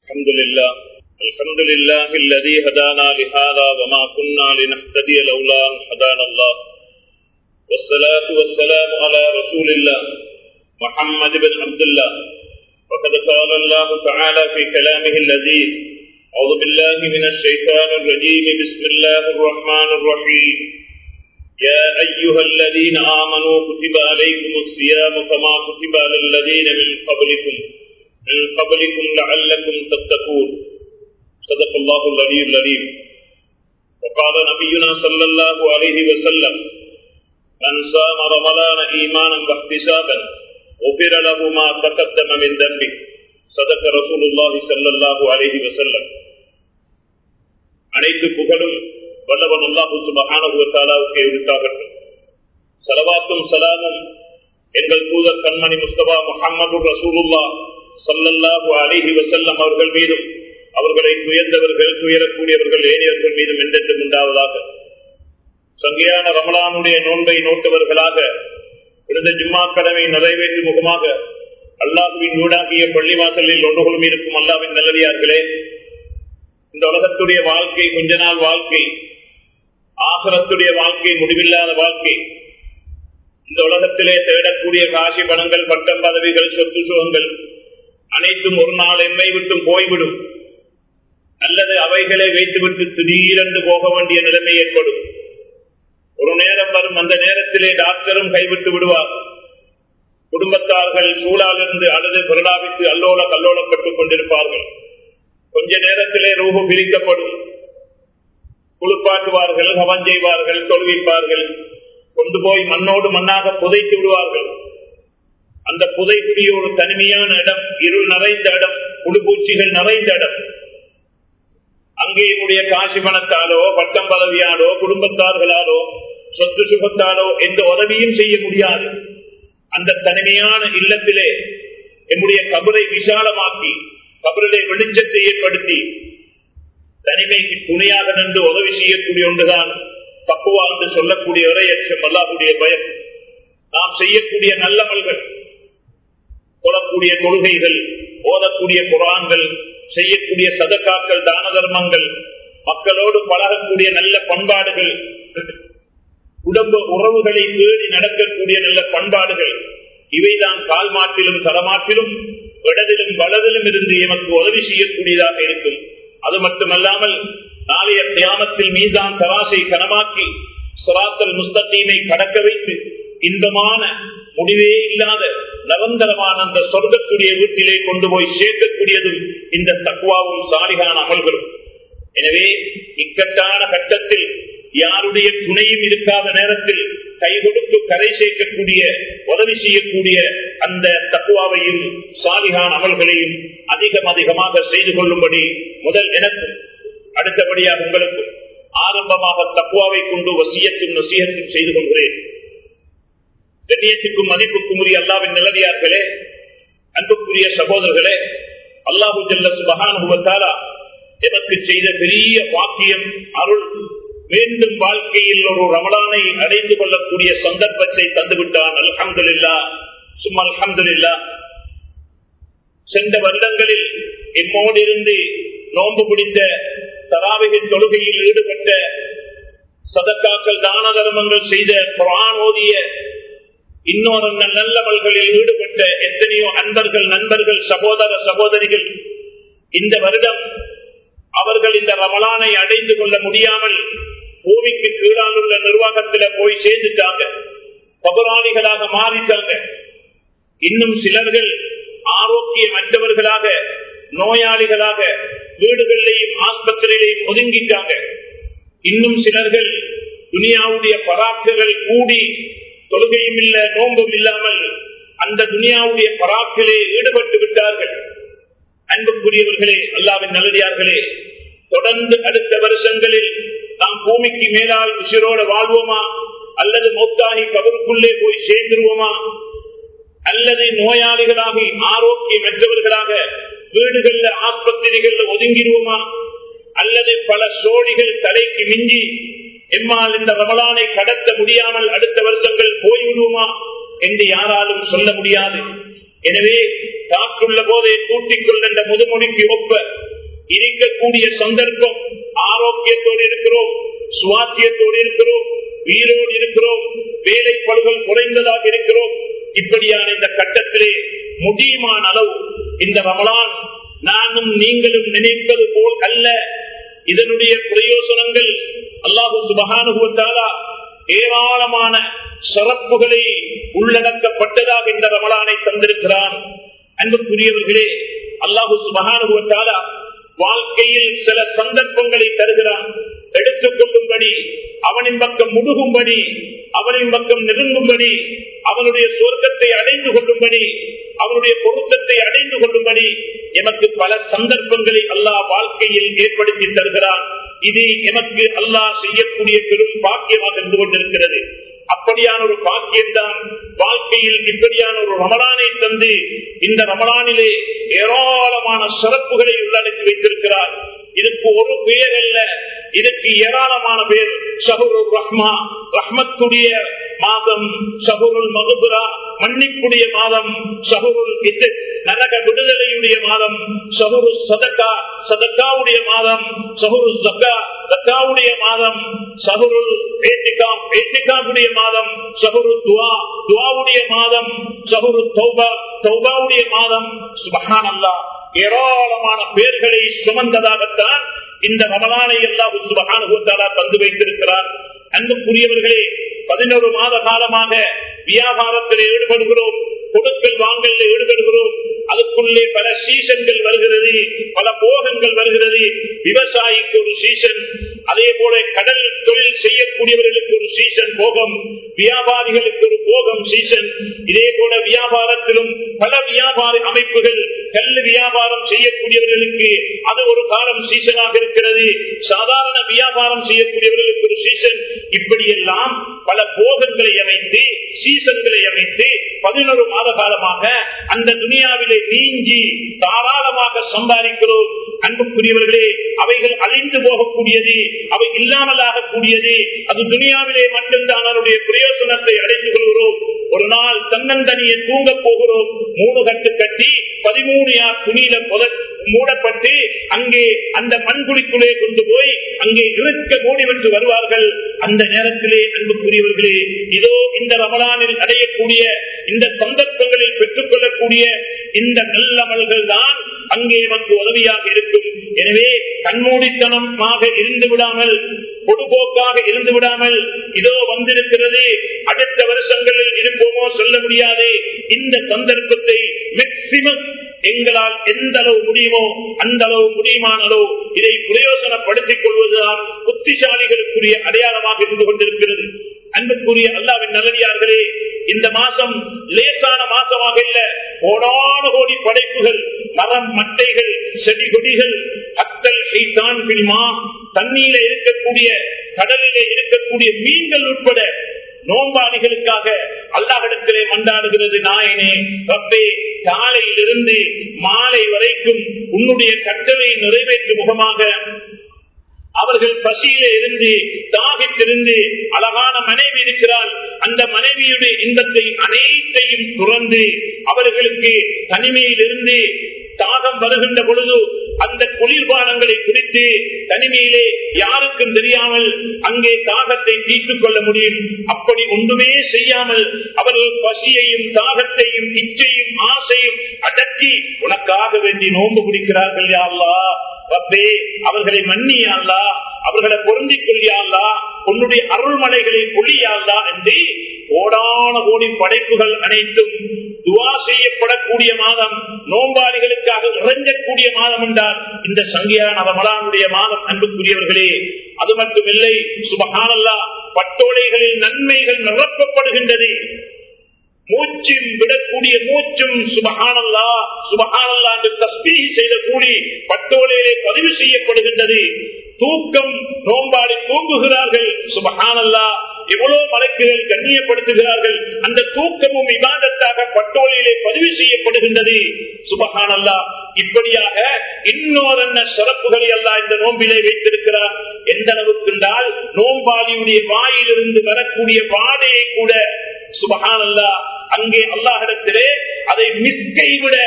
الحمد لله الحمد لله الذي هدانا لهذا وما كنا لنهتدي لولا أن هدانا الله والصلاة والسلام على رسول الله محمد بن عبد الله وقد قال الله تعالى في كلامه اللذيذ أعوذ بالله من الشيطان الرجيم بسم الله الرحمن الرحيم يا أيها الذين آمنوا كتب عليكم الصيام كما كتب على الذين من قبلكم من قبلكم لعلكم تتقون صدق الله العلي العليم وقال نبينا صلى الله عليه وسلم من صام رمضان إيمانا واحتسابا غفر له ما تقدم من ذنبه صدق رسول الله صلى الله عليه وسلم அனைத்து புகழும் வல்லவன் அல்லாஹு சுபஹானகுவத்தாலாவுக்கு உரித்தாகட்டும் சலவாத்தும் சலாமும் எங்கள் தூதர் கண்மணி முஸ்தபா முகமது ரசூலுல்லா சல்லல்லாஹு அலிஹி வசல்லம் அவர்கள் மீதும் அவர்களை துயர்ந்தவர்கள் துயரக்கூடியவர்கள் ஏனியவர்கள் மீதும் என்றென்றும் உண்டாவதாக சங்கையான ரமலானுடைய நோன்பை நோட்டவர்களாக விழுந்த ஜும்மா கடமை நிறைவேற்றும் முகமாக அல்லாஹுவின் ஊடாகிய பள்ளி வாசலில் ஒன்றுகளும் இருக்கும் அல்லாவின் நல்லடியார்களே இந்த உலகத்துடைய வாழ்க்கை கொஞ்ச நாள் வாழ்க்கை ஆகரத்துடைய வாழ்க்கை முடிவில்லாத வாழ்க்கை இந்த உலகத்திலே தேடக்கூடிய காசி பணங்கள் பட்டம் பதவிகள் சொத்து சுகங்கள் அனைத்தும் ஒரு நாள் எம்மை விட்டும் போய்விடும் அல்லது அவைகளை வைத்துவிட்டு திடீரென்று போக வேண்டிய நிலைமை ஏற்படும் ஒரு நேரம் வரும் அந்த நேரத்திலே டாக்டரும் கைவிட்டு விடுவார் குடும்பத்தார்கள் சூழாலிருந்து அழுது பிரலாபித்து அல்லோல கல்லோலப்பட்டுக் கொண்டிருப்பார்கள் கொஞ்ச நேரத்திலே ரூபு பிரிக்கப்படும் குளிப்பாட்டுவார்கள் கவன் செய்வார்கள் தொழுவிப்பார்கள் கொண்டு போய் மண்ணோடு மண்ணாக புதைத்து விடுவார்கள் அந்த புதைக்குரிய ஒரு தனிமையான இடம் இருள் நிறைந்த இடம் குளிப்பூச்சிகள் நிறைந்த இடம் அங்கே என்னுடைய காசி பணத்தாலோ பட்டம் பதவியாலோ குடும்பத்தார்களாலோ சொத்து சுகத்தாலோ எந்த உதவியும் செய்ய முடியாது அந்த தனிமையான இல்லத்திலே என்னுடைய கபரை விசாலமாக்கி கபரிலே வெளிச்சத்தை ஏற்படுத்தி தனிமைக்கு துணையாக நின்று உதவி செய்யக்கூடிய ஒன்றுதான் தப்புவா என்று சொல்லக்கூடிய இறையச்சம் அல்லாஹுடைய பயம் நாம் செய்யக்கூடிய நல்லமல்கள் கொள்ளக்கூடிய கொள்கைகள் ஓதக்கூடிய குரான்கள் செய்யக்கூடிய சதக்காக்கள் தான தர்மங்கள் மக்களோடு பழகக்கூடிய நல்ல பண்பாடுகள் உடம்பு உறவுகளை பேடி நடக்கக்கூடிய நல்ல பண்பாடுகள் இவைதான் கால் மாற்றிலும் தரமாற்றிலும் இடதிலும் வலதிலும் இருந்து எமக்கு உதவி செய்யக்கூடியதாக இருக்கும் அது மட்டுமல்லாமல் நாளைய தியானத்தில் மீதான் தராசை கனமாக்கி சுராத்தல் முஸ்தீமை கடக்க வைத்து இன்பமான முடிவே இல்லாத நிரந்தரமான அந்த சொர்க்கக்கூடிய வீட்டிலே கொண்டு போய் சேர்க்கக்கூடியதும் இந்த தக்குவாவும் சாலிகான அமல்களும் எனவே இக்கட்டான கட்டத்தில் யாருடைய துணையும் இருக்காத நேரத்தில் கை கொடுத்து கரை சேர்க்கக்கூடிய உதவி செய்யக்கூடிய அந்த தக்குவாவையும் சாலிகான அமல்களையும் அதிகம் அதிகமாக செய்து கொள்ளும்படி முதல் எனக்கும் அடுத்தபடியாக உங்களுக்கும் ஆரம்பமாக தக்குவாவை கொண்டு வசியத்தும் நசியத்தும் செய்து கொள்கிறேன் கண்ணியத்துக்கும் மதிப்புக்கும் உரிய அல்லாவின் நிலவியார்களே அன்புக்குரிய சகோதரர்களே அல்லாஹு ஜல்ல சுபகானுபவத்தாலா எனக்கு செய்த பெரிய வாக்கியம் அருள் மீண்டும் வாழ்க்கையில் ஒரு ரமலானை அடைந்து கொள்ளக்கூடிய சந்தர்ப்பத்தை தந்துவிட்டான் அல்ஹம்துல்லா சும்மா அல்ஹம்துல்லா சென்ற வருடங்களில் எம்மோடு இருந்து நோன்பு பிடித்த தராவிகின் தொழுகையில் ஈடுபட்ட சதக்காக்கள் தான தர்மங்கள் செய்த குரான் ஓதிய இன்னொரு நல்லவர்களில் ஈடுபட்ட எத்தனையோ அன்பர்கள் நண்பர்கள் சகோதர சகோதரிகள் இந்த வருடம் அவர்கள் இந்த ரமலானை அடைந்து கொள்ள முடியாமல் பூமிக்கு கீழால் உள்ள நிர்வாகத்தில் போய் சேர்ந்துட்டாங்க பகுராணிகளாக மாறிட்டாங்க இன்னும் சிலர்கள் ஆரோக்கியமற்றவர்களாக நோயாளிகளாக வீடுகளிலேயும் ஆஸ்பத்திரியிலையும் ஒதுங்கிட்டாங்க இன்னும் சிலர்கள் துனியாவுடைய பராக்குகள் கூடி தொழுகையும் இல்ல நோன்பும் இல்லாமல் அந்த துனியாவுடைய பராக்கிலே ஈடுபட்டு விட்டார்கள் அன்புக்குரியவர்களே அல்லாவின் நல்லடியார்களே தொடர்ந்து அடுத்த வருஷங்களில் நாம் பூமிக்கு மேலால் உசிரோட வாழ்வோமா அல்லது மௌத்தாகி கபருக்குள்ளே போய் சேர்ந்துருவோமா அல்லது நோயாளிகளாகி ஆரோக்கியமற்றவர்களாக வீடுகள்ல ஆஸ்பத்திரிகள்ல ஒதுங்கிடுவோமா அல்லது பல சோழிகள் தலைக்கு மிஞ்சி எம்மால் இந்த ரமலானை கடத்த முடியாமல் அடுத்த வருஷங்கள் போய்விடுவோமா என்று யாராலும் சொல்ல முடியாது எனவே காற்றுள்ள போதே கூட்டிக் கொள்கின்ற முதுமொழிக்கு ஒப்ப இருக்கக்கூடிய சந்தர்ப்பம் ஆரோக்கியத்தோடு இருக்கிறோம் சுவாத்தியத்தோடு இருக்கிறோம் உயிரோடு இருக்கிறோம் வேலை பழுகள் குறைந்ததாக இருக்கிறோம் இப்படியான இந்த கட்டத்திலே முடியுமான அளவு இந்த ரமலான் நானும் நீங்களும் நினைப்பது போல் அல்ல இதனுடைய பிரயோசனங்கள் அல்லாஹு சுபகானுபவத்தாலா ஏராளமான சிறப்புகளை உள்ளடக்கப்பட்டதாக இந்த ரமலானை தந்திருக்கிறான் அன்புக்குரியவர்களே அல்லாஹு சுபகானுபவத்தாலா வாழ்க்கையில் சில சந்தர்ப்பங்களை தருகிறான் எடுத்துக் கொள்ளும்படி அவனின் பக்கம் முடுகும்படி அவனின் பக்கம் நெருங்கும்படி அவனுடைய சொர்க்கத்தை அடைந்து கொள்ளும்படி அவனுடைய பொருத்தத்தை அடைந்து கொள்ளும்படி எமக்கு பல சந்தர்ப்பங்களை அல்லாஹ் வாழ்க்கையில் ஏற்படுத்தி தருகிறான் இது எமக்கு அல்லாஹ் செய்யக்கூடிய பெரும் பாக்கியமாக இருந்து கொண்டிருக்கிறது அப்படியான ஒரு பாக்கியம்தான் வாழ்க்கையில் இப்படியான ஒரு ரமலானை தந்து இந்த ரமலானிலே ஏராளமான சிறப்புகளை உள்ளடக்கி வைத்திருக்கிறார் இதுக்கு ஒரு பெயர் அல்ல இதற்கு ஏராளமான பேர் ஷஹருல் ரஹ்மா ரஹ்மத்துடைய மாதம் ஷஹருல் மகுபுரா மன்னிப்புடைய மாதம் ஷஹருல் இது நரக விடுதலையுடைய மாதம் ஷஹரு சதக்கா சதக்காவுடைய மாதம் ஷஹரு ஜக்கா ஜக்காவுடைய மாதம் ஷஹருல் ஏத்திகாம் ஏத்திகாவுடைய மாதம் ஷஹரு துவா துவாவுடைய மாதம் ஷஹரு தௌபா தௌபாவுடைய மாதம் சுபஹான் அல்லாஹ் ஏராளமான பேர்களை சுமந்ததாகத்தான் இந்த ரமலானை எல்லாம் சுபகானுபவத்தாலா தந்து வைத்திருக்கிறார் அன்புக்குரியவர்களே பதினோரு மாத காலமாக வியாபாரத்தில் ஈடுபடுகிறோம் கொடுக்கல் வாங்கல் ஈடுபடுகிறோம் அதுக்குள்ளே பல சீசன்கள் வருகிறது பல போகங்கள் வருகிறது விவசாயிக்கு ஒரு சீசன் அதே போல கடல் தொழில் செய்யக்கூடியவர்களுக்கு ஒரு சீசன் போகம் வியாபாரிகளுக்கு ஒரு போகம் சீசன் இதே போல வியாபாரத்திலும் பல வியாபார அமைப்புகள் கல் வியாபாரம் செய்யக்கூடியவர்களுக்கு அது ஒரு காலம் சீசனாக இருக்கிறது சாதாரண வியாபாரம் செய்யக்கூடியவர்களுக்கு ஒரு சீசன் இப்படியெல்லாம் பல போகங்களை அமைத்து சீசன்களை அமைத்து பதினொரு மாத காலமாக அந்த துனியாவிலே நீங்கி தாராளமாக சம்பாதிக்கிறோம் அன்புக்குரியவர்களே அவைகள் அழிந்து போகக்கூடியது அவை இல்லாமல் ஆகக்கூடியது அது துனியாவிலே மட்டும்தான் அதனுடைய பிரயோசனத்தை அடைந்து கொள்கிறோம் ஒரு நாள் தன்னந்தனியை தூங்க போகிறோம் மூணு கட்டு கட்டி பதிமூணு யார் துணியில புத மூடப்பட்டு அங்கே அந்த மண்குழிக்குள்ளே கொண்டு போய் அங்கே இருக்க மூடிவிட்டு வருவார்கள் அந்த நேரத்திலே அன்புக்குரியவர்களே இதோ இந்த ரமலானில் அடையக்கூடிய இந்த சந்தர்ப்பங்களில் பெற்றுக் கொள்ளக்கூடிய இந்த நல்லமல்கள் தான் அங்கே நமக்கு உதவியாக இருக்கும் எனவே கண்மூடித்தனமாக இருந்து விடாமல் பொதுபோக்காக இருந்து விடாமல் இதோ வந்திருக்கிறது அடுத்த வருஷங்களில் இருப்போமோ சொல்ல முடியாது இந்த சந்தர்ப்பத்தை மேக்சிமம் எங்களால் எந்த அளவு முடியுமோ அந்த அளவு முடியுமான அளவு இதை பிரயோசனப்படுத்திக் கொள்வதுதான் புத்திசாலிகளுக்குரிய அடையாளமாக இருந்து கொண்டிருக்கிறது அன்புக்குரிய அல்லாவின் நல்லடியார்களே இந்த மாசம் லேசான மாசமாக இல்ல கோடான கோடி படைப்புகள் மரம் மட்டைகள் செடி கொடிகள் அத்தல் செய்தான் பிரிமா தண்ணீர இருக்கக்கூடிய கடலிலே இருக்கக்கூடிய மீன்கள் உட்பட நோம்பாளிகளுக்காக அல்லாஹிடத்திலே மண்டாடுகிறது நாயனே ரப்பே காலையிலிருந்து மாலை வரைக்கும் உன்னுடைய கட்டளை நிறைவேற்றும் முகமாக அவர்கள் பசியில இருந்து தாகித்திருந்து அழகான மனைவி இருக்கிறாள் அந்த மனைவியுடைய இன்பத்தை அனைத்தையும் துறந்து அவர்களுக்கு தனிமையில் இருந்து தாகம் வருகின்ற பொழுது அந்த குளிர்பானங்களை குடித்து தனிமையிலே யாருக்கும் தெரியாமல் அங்கே தாகத்தை தீர்த்துக் கொள்ள முடியும் அப்படி ஒன்றுமே செய்யாமல் அவர்கள் பசியையும் தாகத்தையும் இச்சையும் ஆசையும் அடக்கி உனக்காக வேண்டி நோன்பு பிடிக்கிறார்கள் யாழ்லா ரப்பே அவர்களை மன்னியாள்லா அவர்களை பொருந்திக் கொள்ளியாள்லா உன்னுடைய அருள்மலைகளை பொழியாள்லா என்று கோடான கோடி படைப்புகள் அனைத்தும் துவா செய்யப்படக்கூடிய மாதம் நோம்பாளிகளுக்காக இறைஞ்சக்கூடிய மாதம் என்றால் இந்த சங்கியான ரமலானுடைய மாதம் அன்புக்குரியவர்களே அது மட்டுமில்லை சுபகானல்லா பட்டோலைகளில் நன்மைகள் நிரப்பப்படுகின்றது மூச்சும் விடக்கூடிய மூச்சும் சுபகானல்லா சுபகானல்லா என்று தஸ்பீ செய்த கூலி பட்டோலையிலே பதிவு செய்யப்படுகின்றது தூக்கம் நோம்பாடி தூங்குகிறார்கள் சுபகானல்லா எவ்வளவு மலக்குகள் கண்ணியப்படுத்துகிறார்கள் அந்த தூக்கமும் விவாதத்தாக பட்டோலியிலே பதிவு செய்யப்படுகின்றது சுபகானல்லா இப்படியாக இன்னொரு சிறப்புகளை எல்லாம் இந்த நோம்பிலே வைத்திருக்கிறார் எந்த அளவுக்கு என்றால் நோம்பாளியுடைய வாயிலிருந்து வரக்கூடிய வாடையை கூட சுபகானல்லா அங்கே அல்லாஹிடத்திலே அதை மிஸ்கை விட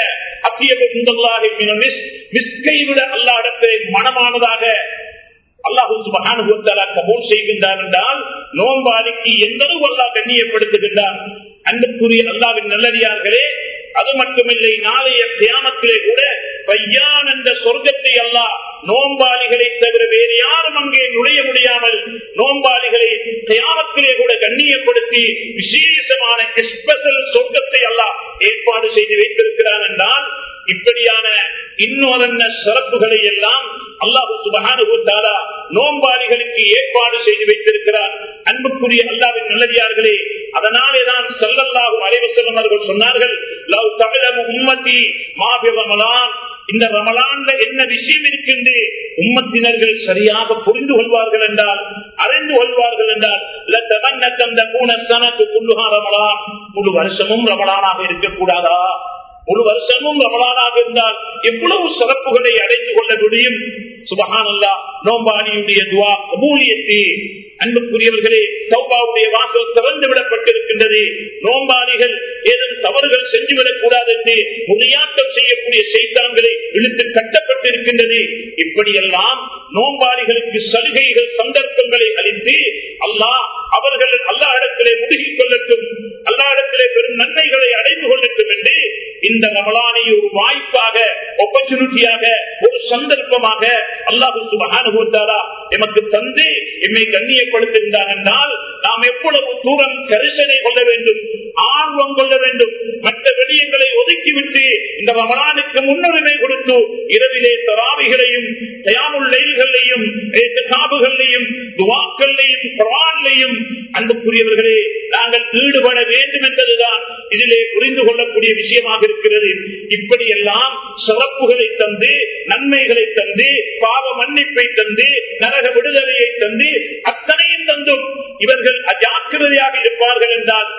மிஸ்கை விட அல்லாஹிடத்திலே மனமானதாக அல்லாஹு சுபகானுபவத்தாலா கபூல் செய்கின்றார் என்றால் நோம்பாளிக்கு எந்த அளவு அல்லாஹ் கண்ணியப்படுத்துகின்றார் அன்புக்குரிய அல்லாவின் நல்லடியார்களே அது மட்டுமில்லை நாளைய தியானத்திலே கூட பையான் என்ற சொர்க்கத்தை அல்லாஹ் நோம்பாளிகளை தவிர வேறு யாரும் அங்கே நுழைய முடியாமல் நோம்பாளிகளை தியானத்திலே கூட கண்ணியப்படுத்தி விசேஷமான ஸ்பெஷல் சொர்க்கத்தை அல்லாஹ் ஏற்பாடு செய்து வைத்திருக்கிறார் என்றால் இப்படியான இன்னொரு சிறப்புகளை எல்லாம் அல்லாஹு சுபகானுபத்தாலா நோம்பாளிகளுக்கு ஏற்பாடு செய்து வைத்திருக்கிறார் அன்புக்குரிய அல்லாவின் நல்லதியார்களே அதனாலேதான் செல்லல்லாகும் அலைவசல்லம் அவர்கள் சொன்னார்கள் லவ் தமிழக உம்மத்தி மாபி ரமலான் இந்த ரமலான்ல என்ன விஷயம் இருக்கின்ற உம்மத்தினர்கள் சரியாக புரிந்து கொள்வார்கள் என்றால் அறிந்து கொள்வார்கள் என்றால் ரமலான் முழு வருஷமும் ரமலானாக இருக்கக்கூடாதா ஒரு வருஷமும் ரமலானாக இருந்தால் எவ்வளவு சிறப்புகளை அடைந்து கொள்ள முடியும் சுபகானல்லா நோம்பானியுடைய துவா கபூலியத்தை அன்புக்குரியவர்களே சௌபாவுடைய வாசல் திறந்து விடப்பட்டிருக்கின்றது நோம்பாளிகள் ஏதும் தவறுகள் செஞ்சுவிடக் கூடாது என்று முடியாட்டம் செய்யக்கூடிய செய்தான்களை இழுத்து கட்டப்பட்டிருக்கின்றது இப்படியெல்லாம் நோம்பாளிகளுக்கு சலுகைகள் சந்தர்ப்பங்களை அளித்து அல்லாஹ் அவர்கள் அல்லா இடத்திலே முடுகிக் கொள்ளட்டும் அல்லா இடத்திலே பெரும் நன்மைகளை அடைந்து கொள்ளட்டும் என்று இந்த ரமலானை ஒரு வாய்ப்பாக ஆப்பர்ச்சுனிட்டியாக ஒரு சந்தர்ப்பமாக அல்லாஹு சுபகானுபவத்தாரா எமக்கு தந்து எம்மை கண்ணியப்படுத்துகின்றார் என்றால் நாம் எவ்வளவு தூரம் கரிசனை கொள்ள வேண்டும் ஆர்வம் கொள்ள வேண்டும் மற்ற வெளியங்களை ஒதுக்கிவிட்டு இந்த ரமலானுக்கு முன்னுரிமை கொடுத்து இரவிலே தராவிகளையும் தயாமுள்ளைகளையும் காபுகளையும் துவாக்களையும் குரான்லையும் அன்புக்குரியவர்களே நாங்கள் ஈடுபட வேண்டும் என்பதுதான் இதிலே புரிந்து கொள்ளக்கூடிய விஷயமாக இருக்கிறது இப்படியெல்லாம் சிறப்புகளை தந்து நன்மைகளை தந்து பாவ மன்னிப்பை தந்து நரக விடுதலையை தந்து அத்தனையும் தந்தும் இவர்கள் அஜாக்கிரதையாக இருப்பார்கள் என்றால்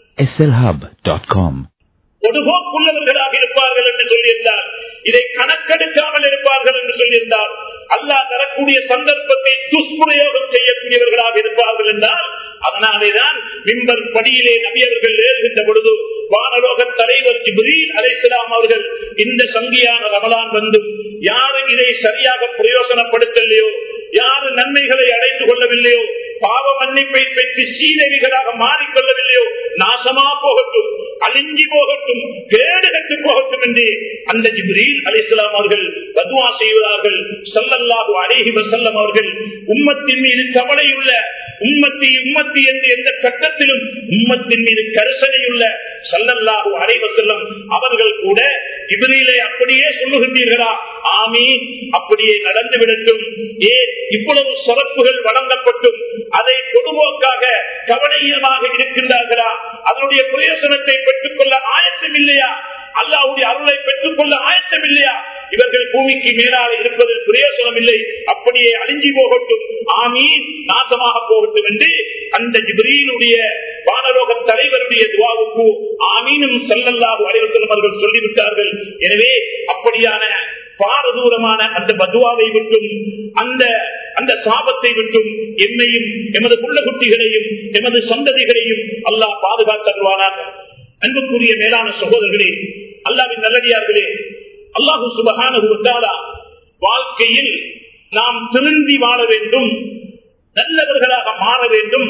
slhub.com பொதுபோக்குள்ளவர்களாக இருப்பார்கள் என்று சொல்லியிருந்தார் இதை கணக்கெடுக்காமல் இருப்பார்கள் என்று சொல்லியிருந்தார் அல்லாஹ் தரக்கூடிய சந்தர்ப்பத்தை துஷ்பிரயோகம் செய்யக்கூடியவர்களாக இருப்பார்கள் என்றால் அதனாலேதான் மிம்பர் படியிலே நபியவர்கள் ஏறுகின்ற பொழுது வானலோக தலைவர் ஜிப்ரீல் அலைசலாம் அவர்கள் இந்த சங்கியான ரமலான் வந்து யாரு இதை சரியாக பிரயோசனப்படுத்தலையோ யாரு நன்மைகளை அடைந்து கொள்ளவில்லையோ பாவ மன்னிப்பை பெற்று சீதவிகளாக மாறிக்கொள்ளவில்லையோ நாசமா போகட்டும் அழிஞ்சி போகட்டும் கேடு கட்டு போகட்டும் என்று அந்த ஜிப்ரீல் அலிஸ்லாம் அவர்கள் பதுவா செய்வார்கள் சல்லல்லாஹு அலேஹி வசல்லம் அவர்கள் உம்மத்தின் மீது கவலையுள்ள உம்மத்தி உம்மத்தி என்று எந்த கட்டத்திலும் உம்மத்தின் மீது கரிசனையுள்ள சல்லல்லாஹு அலைவசல்லம் அவர்கள் கூட இவரிலே அப்படியே சொல்லுகின்றீர்களா ஆமி அப்படியே நடந்து விடட்டும் ஏன் இவ்வளவு சிறப்புகள் வழங்கப்பட்டும் அதை பொதுவோக்காக கவனீயமாக இருக்கின்றார்களா அதனுடைய பிரயோசனத்தை பெற்றுக் கொள்ள ஆயத்தம் இல்லையா அல்லாவுடைய அருளை பெற்றுக் கொள்ள ஆயத்தம் இல்லையா இவர்கள் பூமிக்கு மேலாக இருப்பதில் பிரயோசனம் இல்லை அப்படியே அழிஞ்சி போகட்டும் ஆமீ நாசமாக போகட்டும் என்று அந்த ஜிப்ரீனுடைய வானரோக தலைவருடைய துவாவுக்கு ஆமீனும் செல்லல்லாக அலைவசலம் அவர்கள் சொல்லிவிட்டார்கள் எனவே அப்படியான பாரதூரமான அந்த பதுவாவை விட்டும் அந்த அந்த சாபத்தை விட்டும் எம்மையும் எமது புள்ள குட்டிகளையும் எமது சந்ததிகளையும் அல்லாஹ் பாதுகாத்தருவானாக அன்புக்குரிய மேலான சகோதரர்களே அல்லாவின் நல்லடியார்களே அல்லாஹு சுபகான வாழ்க்கையில் நாம் திருந்தி வாழ வேண்டும் நல்லவர்களாக மாற வேண்டும்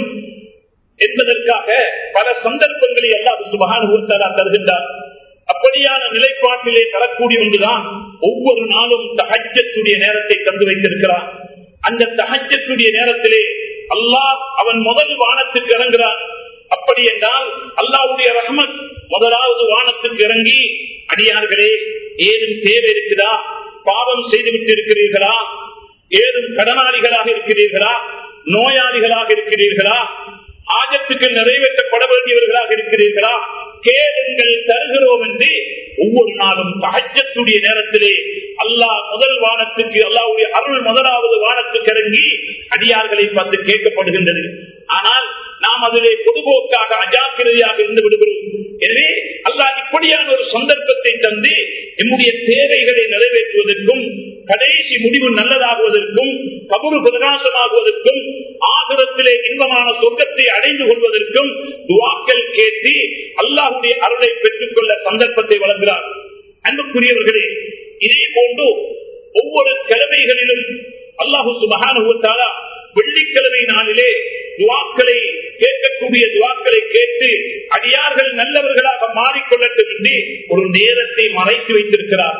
என்பதற்காக பல சந்தர்ப்பங்களை அல்லாஹு சுபகான தருகின்றார் அப்படியான நிலைப்பாட்டிலே தரக்கூடிய ஒன்றுதான் ஒவ்வொரு நாளும் தகஜத்துடைய நேரத்தை தந்து வைத்திருக்கிறார் அந்த தகஜத்துடைய நேரத்திலே அல்லாஹ் அவன் முதல் வானத்துக்கு இறங்குகிறான் அப்படி என்றால் அல்லாவுடைய ரஹமத் முதலாவது வானத்துக்கு இறங்கி அடியார்களே ஏதும் தேவை இருக்குதா பாவம் செய்துவிட்டு இருக்கிறீர்களா ஏதும் கடனாளிகளாக இருக்கிறீர்களா நோயாளிகளாக இருக்கிறீர்களா ஆஜத்துக்கு நிறைவேற்றப்பட வேண்டியவர்களாக இருக்கிறீர்களா கேளுங்கள் தருகிறோம் என்று ஒவ்வொரு நாளும் தகஜத்துடைய நேரத்திலே அல்லாஹ் முதல் வானத்துக்கு அல்லாவுடைய அருள் முதலாவது வானத்துக்கு இறங்கி அடியார்களை பார்த்து கேட்கப்படுகின்றது ஆனால் நாம் அதிலே பொதுபோக்காக அஜாக்கிரதையாக இருந்து விடுகிறோம் எனவே அல்லாஹ் இப்படியான ஒரு சந்தர்ப்பத்தை தந்து நம்முடைய தேவைகளை நிறைவேற்றுவதற்கும் கடைசி முடிவு நல்லதாகுவதற்கும் கபுரு பிரகாசமாகுவதற்கும் ஆகரத்திலே இன்பமான சொர்க்கத்தை அடைந்து கொள்வதற்கும் துவாக்கள் கேட்டு அல்லாஹுடைய அருளை பெற்றுக் கொள்ள சந்தர்ப்பத்தை வழங்குகிறார் அன்புக்குரியவர்களே இதே போன்று ஒவ்வொரு கிழமைகளிலும் அல்லாஹு சுபகான வெள்ளிக்கிழமை நாளிலே துவாக்களை கேட்கக்கூடிய துவாக்களை கேட்டு அடியார்கள் நல்லவர்களாக மாறிக்கொள்ளட்டும் என்று ஒரு நேரத்தை மறைத்து வைத்திருக்கிறார்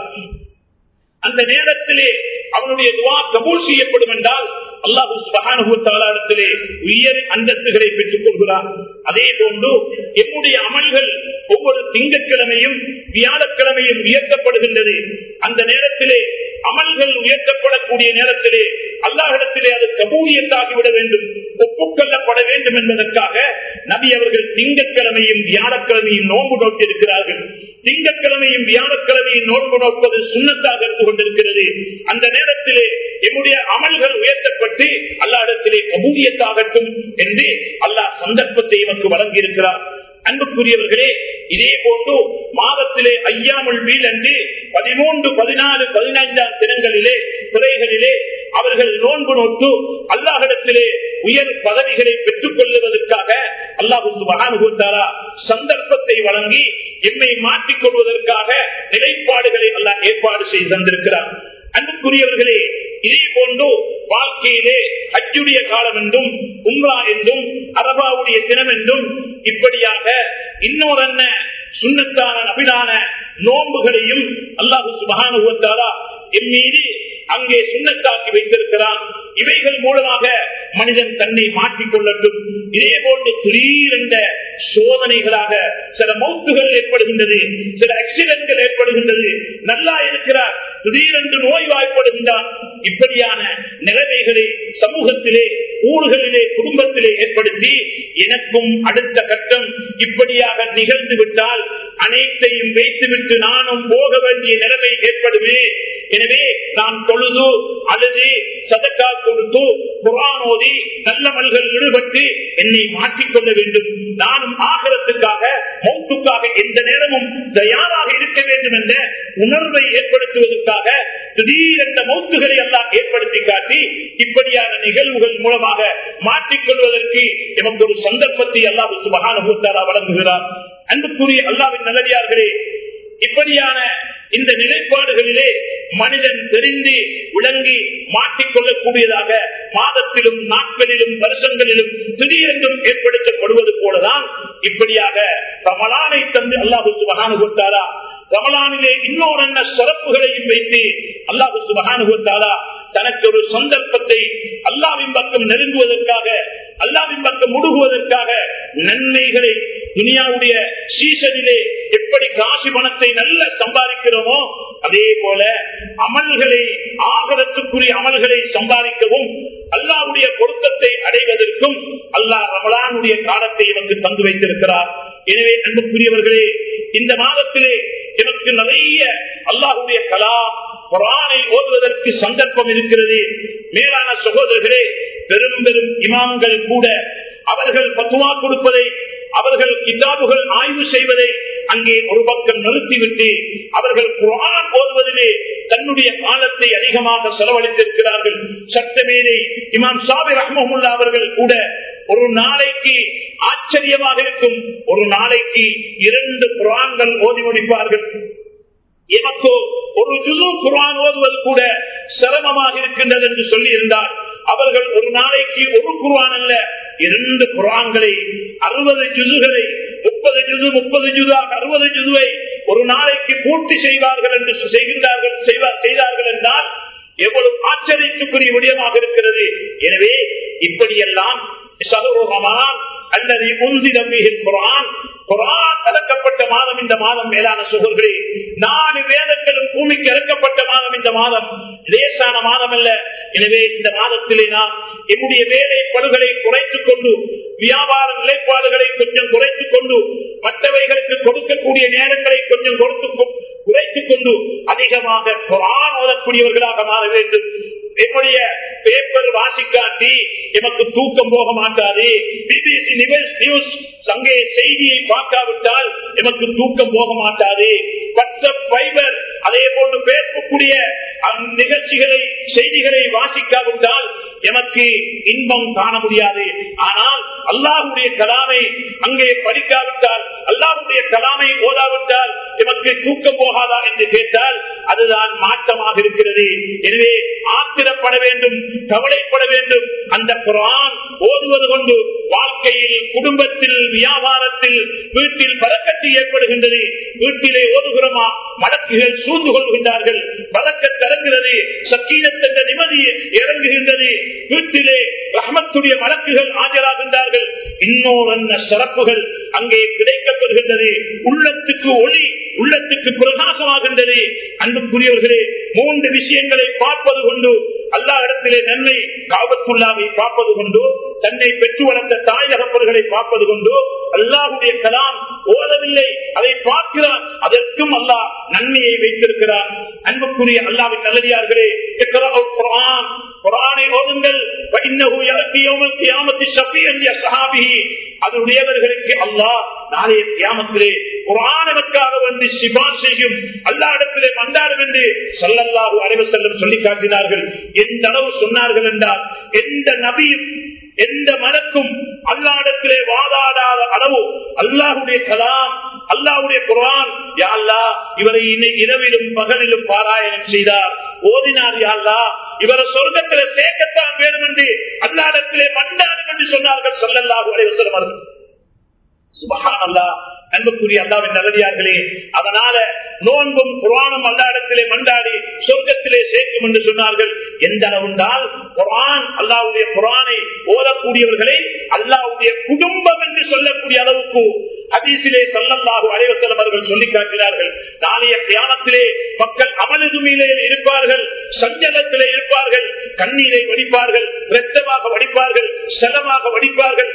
அந்த நேரத்திலே அவனுடைய துவா கபூல் செய்யப்படும் என்றால் அல்லாஹு சுபகானுபவத்தாளத்திலே உயர் அந்தஸ்துகளை பெற்றுக் கொள்கிறார் அதே போன்று என்னுடைய அமல்கள் ஒவ்வொரு திங்கட்கிழமையும் வியாழக்கிழமையும் உயர்த்தப்படுகின்றது அந்த நேரத்திலே அமல்கள் உயர்த்தப்படக்கூடிய நேரத்திலே அல்லாஹிடத்திலே அது கபூலியத்தாகிவிட வேண்டும் ஒப்புக்கொள்ளப்பட வேண்டும் என்பதற்காக நபி அவர்கள் திங்கட்கிழமையும் வியாழக்கிழமையும் நோன்பு நோட்டிருக்கிறார்கள் திங்கட்கிழமையும் வியாழக்கிழமையும் நோன்பு நோட்பது சுண்ணத்தாக இருந்து கொண்டிருக்கிறது அந்த நேரத்திலே என்னுடைய அமல்கள் உயர்த்தப்பட்டு அல்லாஹிடத்திலே கபூலியத்தாகட்டும் என்று அல்லாஹ் சந்தர்ப்பத்தை நமக்கு வழங்கியிருக்கிறார் அன்புக்குரியவர்களே இதே போன்று மாதத்திலே ஐயாமல் வீல் என்று பதிமூன்று பதினாலு பதினைந்தாம் தினங்களிலே துறைகளிலே அவர்கள் நோன்பு நோட்டு அல்லாஹிடத்திலே உயர் பதவிகளை பெற்றுக் கொள்ளுவதற்காக அல்லாஹு மகானுகூத்தாரா சந்தர்ப்பத்தை வழங்கி எம்மை மாற்றிக் கொள்வதற்காக நிலைப்பாடுகளை அல்லாஹ் ஏற்பாடு செய்து தந்திருக்கிறார் அன்புக்குரியவர்களே இதே போன்று வாழ்க்கையிலே ஹஜ்ஜுடைய காலம் என்றும் உம்ரா என்றும் அரபாவுடைய தினம் என்றும் இப்படியாக இன்னொரு என்ன சுண்ணத்தான நபிலான நோன்புகளையும் அல்லாஹு சுபகானுவத்தாரா என் மீது அங்கே சுண்ணத்தாக்கி வைத்திருக்கிறான் இவைகள் மூலமாக மனிதன் தன்னை மாற்றிக் கொள்ளட்டும் இதே போன்று திடீரென்ற சோதனைகளாக சில மௌத்துகள் ஏற்படுகின்றது சில ஆக்சிடென்ட்கள் ஏற்படுகின்றது நல்லா இருக்கிறார் திடீரென்று நோய்வாய்ப்படுகின்றான் இப்படியான நிலைமைகளை சமூகத்திலே ஊர்களிலே குடும்பத்திலே ஏற்படுத்தி எனக்கும் அடுத்த கட்டம் இப்படியாக நிகழ்ந்து விட்டால் அனைத்தையும் வைத்துவிட்டு நானும் போக வேண்டிய நிலைமை ஏற்படுமே எனவே நான் தொழுது அல்லது சதக்கா கொடுத்து புறானோதி நல்ல மல்கள் ஈடுபட்டு என்னை மாற்றிக்கொள்ள வேண்டும் நானும் ஆகரத்துக்காக மௌத்துக்காக எந்த நேரமும் தயாராக இருக்க வேண்டும் என்ற உணர்வை ஏற்படுத்துவதற்காக திடீரென்ற மௌத்துகளை எல்லாம் ஏற்படுத்தி காட்டி இப்படியான நிகழ்வுகள் மூலமாக மாற்றிக்கொள்வதற்கு எமக்கு ஒரு சந்தர்ப்பத்தை அல்லாஹ் சுபகான மூத்தாரா வழங்குகிறார் அன்புக்குரிய அல்லாவின் நல்லடியார்களே இப்படியான இந்த நிலைப்பாடுகளிலே மனிதன் தெரிந்து விளங்கி மாற்றிக்கொள்ளக்கூடியதாக மாதத்திலும் நாட்களிலும் வருஷங்களிலும் திடீரென்றும் ஏற்படுத்தப்படுவது போலதான் இப்படியாக ரமலானை தந்து அல்லாஹு சுபகானுகத்தாரா ரமலானிலே இன்னொரு என்ன சிறப்புகளையும் வைத்து அல்லாஹு சுபகானுகத்தாரா தனக்கு ஒரு சந்தர்ப்பத்தை அல்லாவின் பக்கம் நெருங்குவதற்காக அல்லாவின் பக்கம் முடுகுவதற்காக நன்மைகளை துனியாவுடைய சீசனிலே எப்படி காசு பணத்தை நல்ல சம்பாதிக்கிறோமோ அதே போல அமல்களை ஆகலத்துக்குரிய அமல்களை சம்பாதிக்கவும் அல்லாவுடைய பொருத்தத்தை அடைவதற்கும் அல்லாஹ் ரமலானுடைய காலத்தை எனக்கு தந்து வைத்திருக்கிறார் எனவே அன்புக்குரியவர்களே இந்த மாதத்திலே எனக்கு நிறைய அல்லாஹுடைய கலா குரானை ஓதுவதற்கு சந்தர்ப்பம் இருக்கிறது மேலான சகோதரர்களே பெரும் பெரும் இமாம்கள் கூட அவர்கள் பத்துவா கொடுப்பதை அவர்கள் கிதாபுகள் ஆய்வு செய்வதை அங்கே ஒரு பக்கம் நிறுத்திவிட்டு அவர்கள் குரான் ஓதுவதிலே தன்னுடைய காலத்தை அதிகமாக செலவழித்திருக்கிறார்கள் சட்டமேலே இமாம் சாபி ரஹ்மமுல்லா அவர்கள் கூட ஒரு நாளைக்கு ஆச்சரியமாக இருக்கும் ஒரு நாளைக்கு இரண்டு குரான்கள் ஓதி முடிப்பார்கள் எமக்கோ ஒரு ஜுசு குரான் ஓதுவது கூட சிரமமாக இருக்கின்றது என்று சொல்லி இருந்தார் அவர்கள் ஒரு நாளைக்கு ஒரு குரான் அல்ல இரண்டு குரான்களை அறுபது ஜுசுகளை முப்பது ஜுசு முப்பது ஜுதாக அறுபது ஜுதுவை ஒரு நாளைக்கு பூர்த்தி செய்வார்கள் என்று செய்கின்றார்கள் செய்தார்கள் என்றால் எவ்வளவு ஆச்சரியத்துக்குரிய விடயமாக இருக்கிறது எனவே இப்படியெல்லாம் அல்லது முந்தி நம்பிகள் குரான் குரான் கலக்கப்பட்ட மாதம் இந்த மாதம் மேலான சுகர்களே நாலு வேதங்களும் பூமிக்கு இறக்கப்பட்ட மாதம் இந்த மாதம் லேசான மாதம் அல்ல எனவே இந்த மாதத்திலே நாம் என்னுடைய வேலை பழுகளை குறைத்துக் கொண்டு வியாபார நிலைப்பாடுகளை கொஞ்சம் குறைத்துக் கொண்டு மற்றவைகளுக்கு கொடுக்கக்கூடிய நேரங்களை கொஞ்சம் கொடுத்து குறைத்துக் கொண்டு அதிகமாக குரான் ஓதக்கூடியவர்களாக மாற வேண்டும் என்னுடைய பேப்பர் வாசிக்காட்டி எமக்கு தூக்கம் போக மாட்டாது பிபிசி நியூஸ் அங்கே செய்தியை பார்க்காவிட்டால் எமக்கு தூக்கம் போக மாட்டாது வாட்ஸ்அப் பைபர் அதே போன்று பேசக்கூடிய நிகழ்ச்சிகளை செய்திகளை வாசிக்காவிட்டால் எமக்கு இன்பம் காண முடியாது ஆனால் அல்லாஹுடைய கலாமை அங்கே படிக்காவிட்டால் அல்லாஹுடைய கலாமை ஓதாவிட்டால் எமக்கு தூக்கம் போகாதா என்று கேட்டால் அதுதான் மாற்றமாக இருக்கிறது எனவே ஆத்திரப்பட வேண்டும் கவலைப்பட வேண்டும் அந்த குரான் ஓதுவது கொண்டு வாழ்க்கையில் குடும்பத்தில் வியாபாரத்தில் வீட்டில் பறக்கத்து ஏற்படுகின்றது வீட்டிலே ஓதுகிறோமா மடக்குகள் சூழ்ந்து கொள்கின்றார்கள் பறக்க தரங்கிறது சக்கீனத் என்ற நிம்மதி இறங்குகின்றது வீட்டிலே ரஹமத்துடைய மலக்குகள் ஆஜராகின்றார்கள் இன்னொரு சிறப்புகள் அங்கே கிடைக்கப்படுகின்றது உள்ளத்துக்கு ஒளி உள்ளத்துக்கு பிரகாசமாகின்றது அன்புக்குரியவர்களே மூன்று விஷயங்களை பார்ப்பது கொண்டு அல்லா இடத்திலே நன்மை காவத்துள்ளாவை பார்ப்பது கொண்டு தன்னை பெற்று வளர்ந்த தாய் தகப்பர்களை பார்ப்பது கொண்டு அல்லாஹுடைய கலாம் ஓதவில்லை அதை பார்க்கிறார் அதற்கும் அல்லாஹ் நன்மையை வைத்திருக்கிறார் அன்புக்குரிய அல்லாவின் நல்லடியார்களே குரான் குரானை ஓதுங்கள் அதனுடையவர்களுக்கு அல்லாஹ் நாளைய கியாமத்திலே குரானனுக்காக வந்து சிபான் செய்யும் அல்லா இடத்திலே மண்டாடும் என்று சொல்லல்லாஹு அனைவ செல்லும் சொல்லி காட்டினார்கள் எந்த அளவு சொன்னார்கள் என்றால் எந்த நபியும் எந்த மனக்கும் அல்லாடத்திலே வாதாடாத அளவு அல்லாஹுடைய கலாம் அல்லாஹுடைய குரான் யாழ்லா இவரை இன்னைக்கு இரவிலும் பகலிலும் பாராயணம் செய்தார் ஓதினார் யாழ்லா இவரை சொர்க்கத்திலே சேர்க்கத்தான் வேணும் என்று அல்லாடத்திலே மண்டாடும் என்று சொன்னார்கள் சொல்லல்லாஹு அலைவசலம் அவர்கள் சுபகான் அல்லா அன்புக்குரிய அல்லாவின் நல்லடியார்களே அதனால நோன்பும் குரானும் அல்லா இடத்திலே மண்டாடி சொர்க்கத்திலே சேர்க்கும் என்று சொன்னார்கள் எந்த அளவுண்டால் குரான் அல்லாவுடைய குரானை ஓதக்கூடியவர்களை அல்லாவுடைய குடும்பம் என்று சொல்லக்கூடிய அளவுக்கு ஹதீசிலே சொல்லல்லாஹு அலைவசலம் அவர்கள் சொல்லி காட்டினார்கள் நாளைய தியானத்திலே மக்கள் அமலுதுமையிலே இருப்பார்கள் சஞ்சலத்திலே இருப்பார்கள் கண்ணீரை வடிப்பார்கள் ரத்தமாக வடிப்பார்கள் செலவாக வடிப்பார்கள்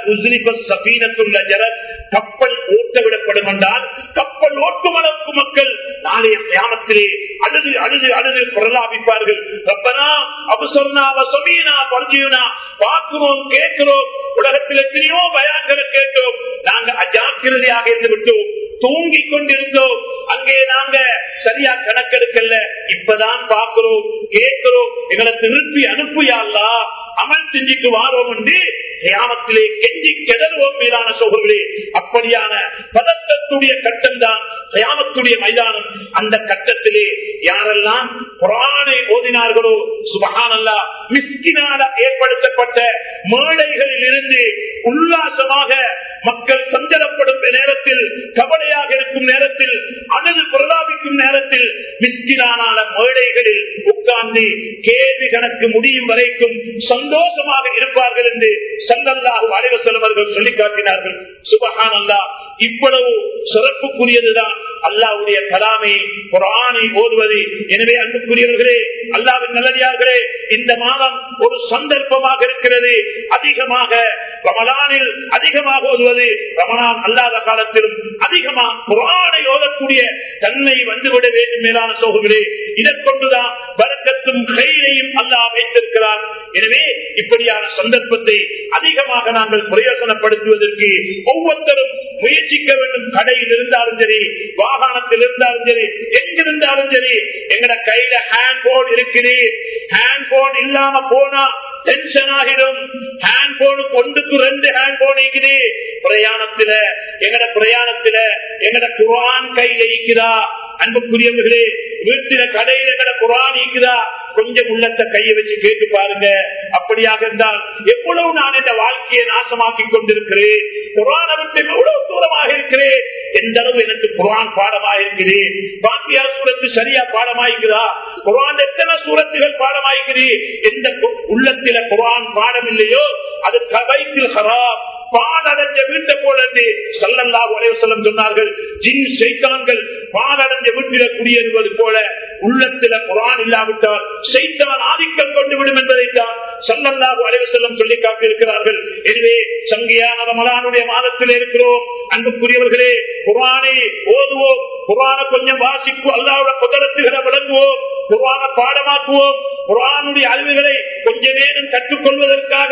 கப்பல் ஓட்ட விடப்படும் என்றால் கப்பல் ஓட்டும் அளவுக்கு மக்கள் நாளைய தியானத்திலே அழுது அழுது அழுது பிரலாபிப்பார்கள் ரப்பனா அபுசொன்னா வசமீனா பரிஜீவனா பார்க்கிறோம் கேட்கிறோம் உலகத்தில் எத்தனையோ பயாக்களை கேட்டோம் நாங்க அஜாக்கிரதையாக இருந்து விட்டோம் தூங்கிக் கொண்டிருந்தோம் அங்கே நாங்க சரியா கணக்கெடுக்கல இப்பதான் பார்க்கிறோம் கேட்கிறோம் எங்களை திருப்பி அனுப்பியாலா அமல் செஞ்சுட்டு வாரோம் என்று கியாமத்திலே கெஞ்சி கெதறுவோம் மீதான சோழர்களே அப்படியான பதத்தத்துடைய கட்டம் தான் கியாமத்துடைய மைதானம் அந்த கட்டத்திலே யாரெல்லாம் குரானை ஓதினார்களோ சுபகானல்லா மிஸ்கினால ஏற்படுத்தப்பட்ட மேடைகளில் இருந்து உல்லாசமாக மக்கள் சஞ்சலப்படும் நேரத்தில் கவலையாக இருக்கும் நேரத்தில் அணுகு பிரலாபிக்கும் நேரத்தில் மிஸ்கினான மேடைகளில் உட்கார்ந்து கேள்வி கணக்கு முடியும் வரைக்கும் சந்தோஷமாக இருப்பார்கள் என்று சந்தல்லாக அலைவ செல்வர்கள் சொல்லி காட்டினார்கள் சுபஹான் அல்லா இவ்வளவு சிறப்புக்குரியதுதான் அல்லாவுடைய கலாமை குரானை ஓதுவது எனவே அன்புக்குரியவர்களே அல்லாவின் நல்லடியார்களே இந்த மாதம் ஒரு சந்தர்ப்பமாக இருக்கிறது அதிகமாக ரமலானில் அதிகமாக ஓதுவது ரமலான் அல்லாத காலத்திலும் அதிகமாக குரானை ஓதக்கூடிய தன்மை வந்துவிட வேண்டும் மேலான சோகுகளே இதற்கொண்டுதான் வரக்கத்தும் கையிலையும் அல்லாஹ் வைத்திருக்கிறார் எனவே இப்படியான சந்தர்ப்பத்தை அதிகமாக நாங்கள் பிரயோசனப்படுத்துவதற்கு ஒவ்வொருத்தரும் முயற்சிக்க வேண்டும் கடையில் இருந்தாலும் சரி வாகனத்தில் இருந்தாலும் சரி எங்கிருந்தாலும் சரி எங்கட கையில ஹேண்ட் போன் இருக்குது ஹேண்ட் போன் இல்லாம போனா டென்ஷன் ஆகிடும் ஹேண்ட் போனு ஒன்றுக்கு ரெண்டு ஹேண்ட் போன் இருக்குது பிரயாணத்துல எங்கட பிரயாணத்துல எங்கட குரான் கையில இருக்குதா அன்புக்குரியவர்களே வீட்டில கடையில எங்கட குரான் இருக்குதா கொஞ்சம் உள்ளத்தை கையை வச்சு கேட்டு பாருங்க அப்படியாக இருந்தால் எவ்வளவு நான் இந்த வாழ்க்கையை நாசமாக்கி கொண்டிருக்கிறேன் குரானை விட்டு எவ்வளவு தூரமாக இருக்கிறேன் எந்த அளவு எனக்கு குரான் பாடமாக இருக்குது பாக்கியார் சூரத்து சரியா பாடமாயிருக்குதா குரான் எத்தனை சூரத்துகள் பாடமாயிருக்குது எந்த உள்ளத்தில குரான் பாடம் இல்லையோ அது கவைத்தில் ஹராப் பாலடைஞ்ச வீட்டை போல சல்லல்லாஹு அலைவசல்லம் சொன்னார்கள் ஜின் சைத்தான்கள் பாலடைஞ்ச வீட்டில குடியேறுவது போல உள்ளத்தில குரான் இல்லாவிட்டால் சைத்தான் ஆதிக்கம் கொண்டு விடும் என்பதைத்தான் சல்லல்லாஹு அலைவசல்லம் சொல்லி காட்டியிருக்கிறார்கள் எனவே சங்கியான ரமலானுடைய மாதத்தில் இருக்கிறோம் அன்புக்குரியவர்களே குரானை ஓதுவோம் குரான கொஞ்சம் வாசிக்கும் அல்லாவோட புதரத்துகளை விளங்குவோம் குரான பாடமாக்குவோம் குரானுடைய அறிவுகளை கொஞ்ச நேரம் கற்றுக்கொள்வதற்காக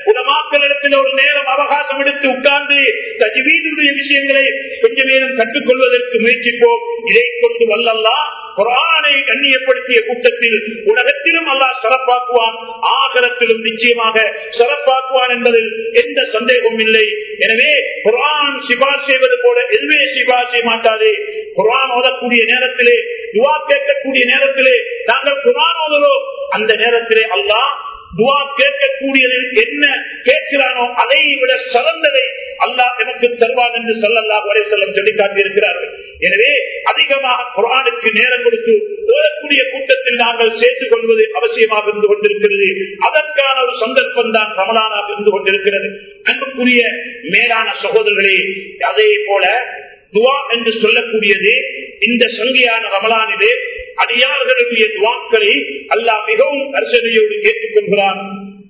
உலமாக்களிடத்தில் ஒரு நேரம் அவகாசம் எடுத்து உட்கார்ந்து தஜ்வீதுடைய விஷயங்களை கொஞ்சம் நேரம் கற்றுக்கொள்வதற்கு முயற்சிப்போம் இதை கொண்டு வல்லல்லா குரானை கண்ணியப்படுத்திய கூட்டத்தில் உலகத்திலும் அல்லாஹ் சிறப்பாக்குவான் ஆகரத்திலும் நிச்சயமாக சிறப்பாக்குவான் என்பதில் எந்த சந்தேகமும் இல்லை எனவே குரான் சிபார் செய்வது போல எதுவே சிபார் செய்ய மாட்டாது குரான் ஓதக்கூடிய நேரத்திலே துவா கேட்கக்கூடிய நேரத்திலே நாங்கள் குரான் ஓதுகிறோம் அந்த நேரத்திலே அல்லாஹ் துவா கேட்கக்கூடியது என்ன கேட்கிறானோ அதை விட சிறந்ததை அல்லாஹ் எனக்கு தருவான் என்று சொல்லல்லா வரை செல்லம் சொல்லி காட்டியிருக்கிறார்கள் எனவே அதிகமாக குரானுக்கு நேரம் கொடுத்து ஓதக்கூடிய கூட்டத்தில் நாங்கள் சேர்த்துக் கொள்வது அவசியமாக இருந்து கொண்டிருக்கிறது அதற்கான ஒரு சந்தர்ப்பம் தான் ரமலானாக இருந்து கொண்டிருக்கிறது அன்புக்குரிய மேலான சகோதரர்களே அதே போல துவா என்று சொல்லக்கூடியது இந்த சங்கியான ரமலானிலே அடியார்களுடைய துவாக்களை அல்லாஹ் மிகவும் கர்சனையோடு கேட்டுக்கொள்கிறான்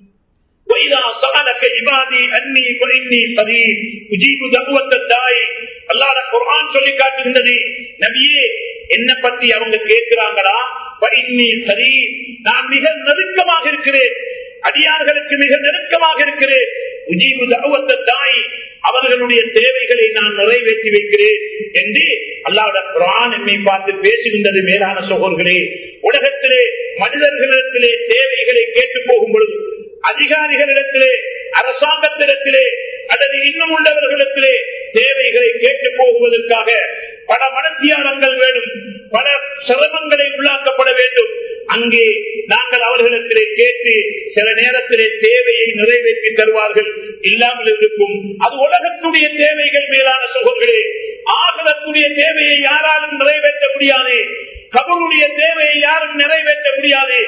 وإذا سألك عبادي أني فإني قريب أجيب دعوة الداعي அல்லாஹ் குர்ஆன் சொல்லி காட்டுகின்றது நபியே என்ன பத்தி அவங்க கேட்கிறாங்களா பரின்னி சரி நான் மிக நெருக்கமாக இருக்கிறேன் அடியார்களுக்கு மிக நெருக்கமாக இருக்கிறேன் உஜீபு தகுவத்த தாய் அவர்களுடைய தேவைகளை நான் நிறைவேற்றி வைக்கிறேன் என்று அல்லாவுடைய குரான் என்னை பார்த்து பேசுகின்றது மேலான சகோதர்களே உலகத்திலே மனிதர்களிடத்திலே தேவைகளை கேட்டு போகும் பொழுது அதிகாரிகளிடத்திலே அரசாங்கத்திடத்திலே அல்லது இன்னும் உள்ளவர்களிடத்திலே தேவைகளை கேட்டு போகுவதற்காக பல மனத்தியாளங்கள் வேண்டும் பல சிரமங்களை உள்ளாக்கப்பட வேண்டும் அங்கே நாங்கள் அவர்களிடத்திலே கேட்டு சில நேரத்திலே தேவையை நிறைவேற்றி தருவார்கள் இல்லாமல் இருக்கும் அது உலகத்துடைய தேவைகள் மேலான சகோதரர்களே ஆகலத்துடைய தேவையை யாராலும் நிறைவேற்ற முடியாது கபருடைய தேவையை யாரும் நிறைவேற்ற முடியாது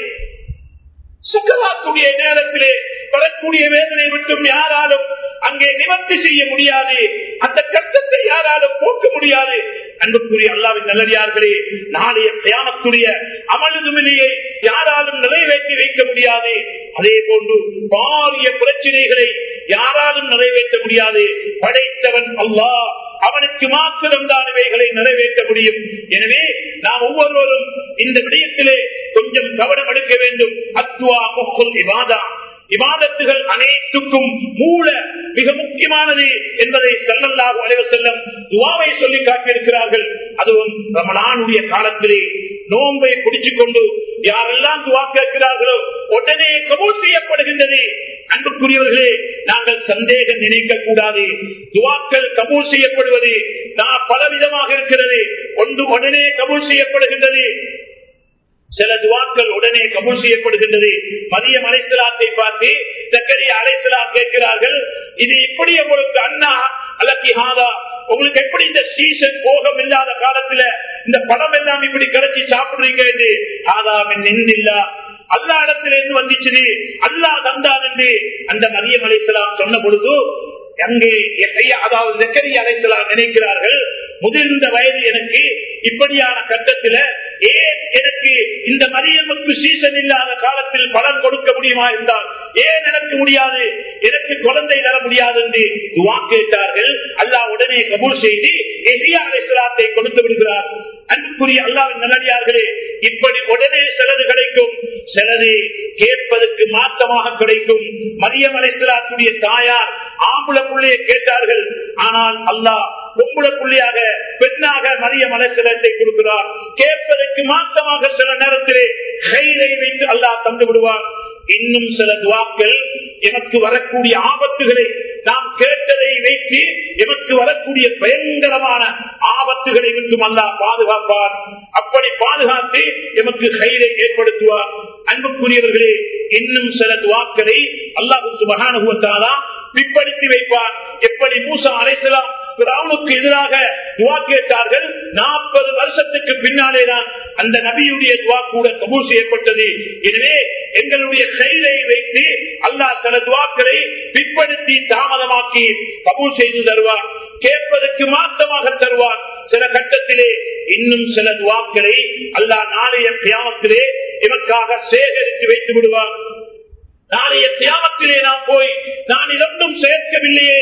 சுக்கராத்துடைய நேரத்திலே வரக்கூடிய வேதனை விட்டும் யாராலும் அங்கே நிவர்த்தி செய்ய முடியாது அந்த கஷ்டத்தை யாராலும் போக்க முடியாது அன்புக்குரிய அல்லாவின் நல்லடியார்களே நாளைய தியானத்துடைய அமலுதுமிலையை யாராலும் நிறைவேற்றி வைக்க முடியாது அதே போன்று பாரிய பிரச்சனைகளை யாராலும் நிறைவேற்ற முடியாது படைத்தவன் அல்லாஹ் அவனுக்கு மாத்திரம்தான் இவைகளை நிறைவேற்ற முடியும் எனவே நாம் ஒவ்வொருவரும் இந்த விடயத்திலே கொஞ்சம் கவனம் எடுக்க வேண்டும் அத்துவா முக்குல் இவாதா இவாதத்துகள் அனைத்துக்கும் மூல மிக முக்கியமானது என்பதை செல்லல்லாக அலைவ செல்லம் துவாவை சொல்லி காட்டியிருக்கிறார்கள் அதுவும் ரமலானுடைய காலத்திலே நோன்பை குடிச்சுக் கொண்டு யாரெல்லாம் துவா கேட்கிறார்களோ உடனே கபூல் செய்யப்படுகின்றது அன்புக்குரியவர்களே நாங்கள் சந்தேகம் நினைக்க கூடாது துவாக்கள் கபூல் செய்யப்படுவது நான் பலவிதமாக இருக்கிறது ஒன்று உடனே கபூல் செய்யப்படுகின்றது சில துவாக்கள் உடனே கபூல் செய்யப்படுகின்றது மதியம் அலைசலாத்தை பார்த்து சக்கரிய அலைசலா கேட்கிறார்கள் இது எப்படி உங்களுக்கு அண்ணா அல்லக்கி ஹாதா உங்களுக்கு எப்படி இந்த சீசன் போகம் இல்லாத காலத்துல இந்த படம் எல்லாம் இப்படி கரைச்சி சாப்பிடுறீங்க என்று ஆதாமின் நின்றில்லா அல்லா இடத்திலிருந்து வந்துச்சு அல்லா தந்தான் என்று அந்த மரியம் அலைசலாம் சொன்ன பொழுது அங்கே அதாவது ஜக்கரி அலைசலாம் நினைக்கிறார்கள் முதிர்ந்த வயது எனக்கு இப்படியான கட்டத்தில் ஏன் எனக்கு இந்த மரியமுக்கு சீசன் இல்லாத காலத்தில் பலன் கொடுக்க முடியுமா இருந்தால் ஏன் எனக்கு முடியாது எனக்கு குழந்தை தர முடியாது என்று துவா கேட்டார்கள் அல்லாஹ் உடனே கபூல் செய்து எஹியா அலைசலாத்தை கொடுத்து விடுகிறார் அன்புக்குரிய அல்லாவின் நல்லடியார்களே இப்படி உடனே சிலது கிடைக்கும் சிலது கேட்பதற்கு மாற்றமாக கிடைக்கும் மரியம் அலைசலாத்துடைய தாயார் ஆம்புல புள்ளையை கேட்டார்கள் ஆனால் அல்லாஹ் பொம்புல புள்ளியாக பெண்ணாக மரியம் அலைசலத்தை கொடுக்கிறார் கேட்பதற்கு மாற்றமாக சில நேரத்திலே கைதை வைத்து அல்லாஹ் தந்து விடுவார் இன்னும் சில துவாக்கள் எனக்கு வரக்கூடிய ஆபத்துகளை நாம் கேட்டதை வைத்து எமக்கு வரக்கூடிய பயங்கரமான ஆபத்துகளை விட்டும் அல்லாஹ் பாதுகாப்பார் அப்படி பாதுகாத்து எமக்கு கைதை ஏற்படுத்துவார் அன்புக்குரியவர்களே இன்னும் சில துவாக்களை அல்லாஹு சுபகானுவத்தாலா பிற்படுத்தி வைப்பார் எப்படி மூசா அலைசலாம் பிராவுனுக்கு எதிராக துவா கேட்டார்கள் நாற்பது வருஷத்துக்கு பின்னாலே தான் அந்த நபியுடைய துவா கூட கபூல் செய்யப்பட்டது எனவே எங்களுடைய கைதை வைத்து அல்லாஹ் சில துவாக்களை பிற்படுத்தி தாமதமாக்கி கபூல் செய்து தருவார் கேட்பதற்கு மாற்றமாக தருவார் சில கட்டத்திலே இன்னும் சில துவாக்களை அல்லாஹ் நாளைய தியாமத்திலே எமக்காக சேகரித்து வைத்து விடுவார் நாளைய தியாமத்திலே நாம் போய் நான் இரண்டும் சேர்க்கவில்லையே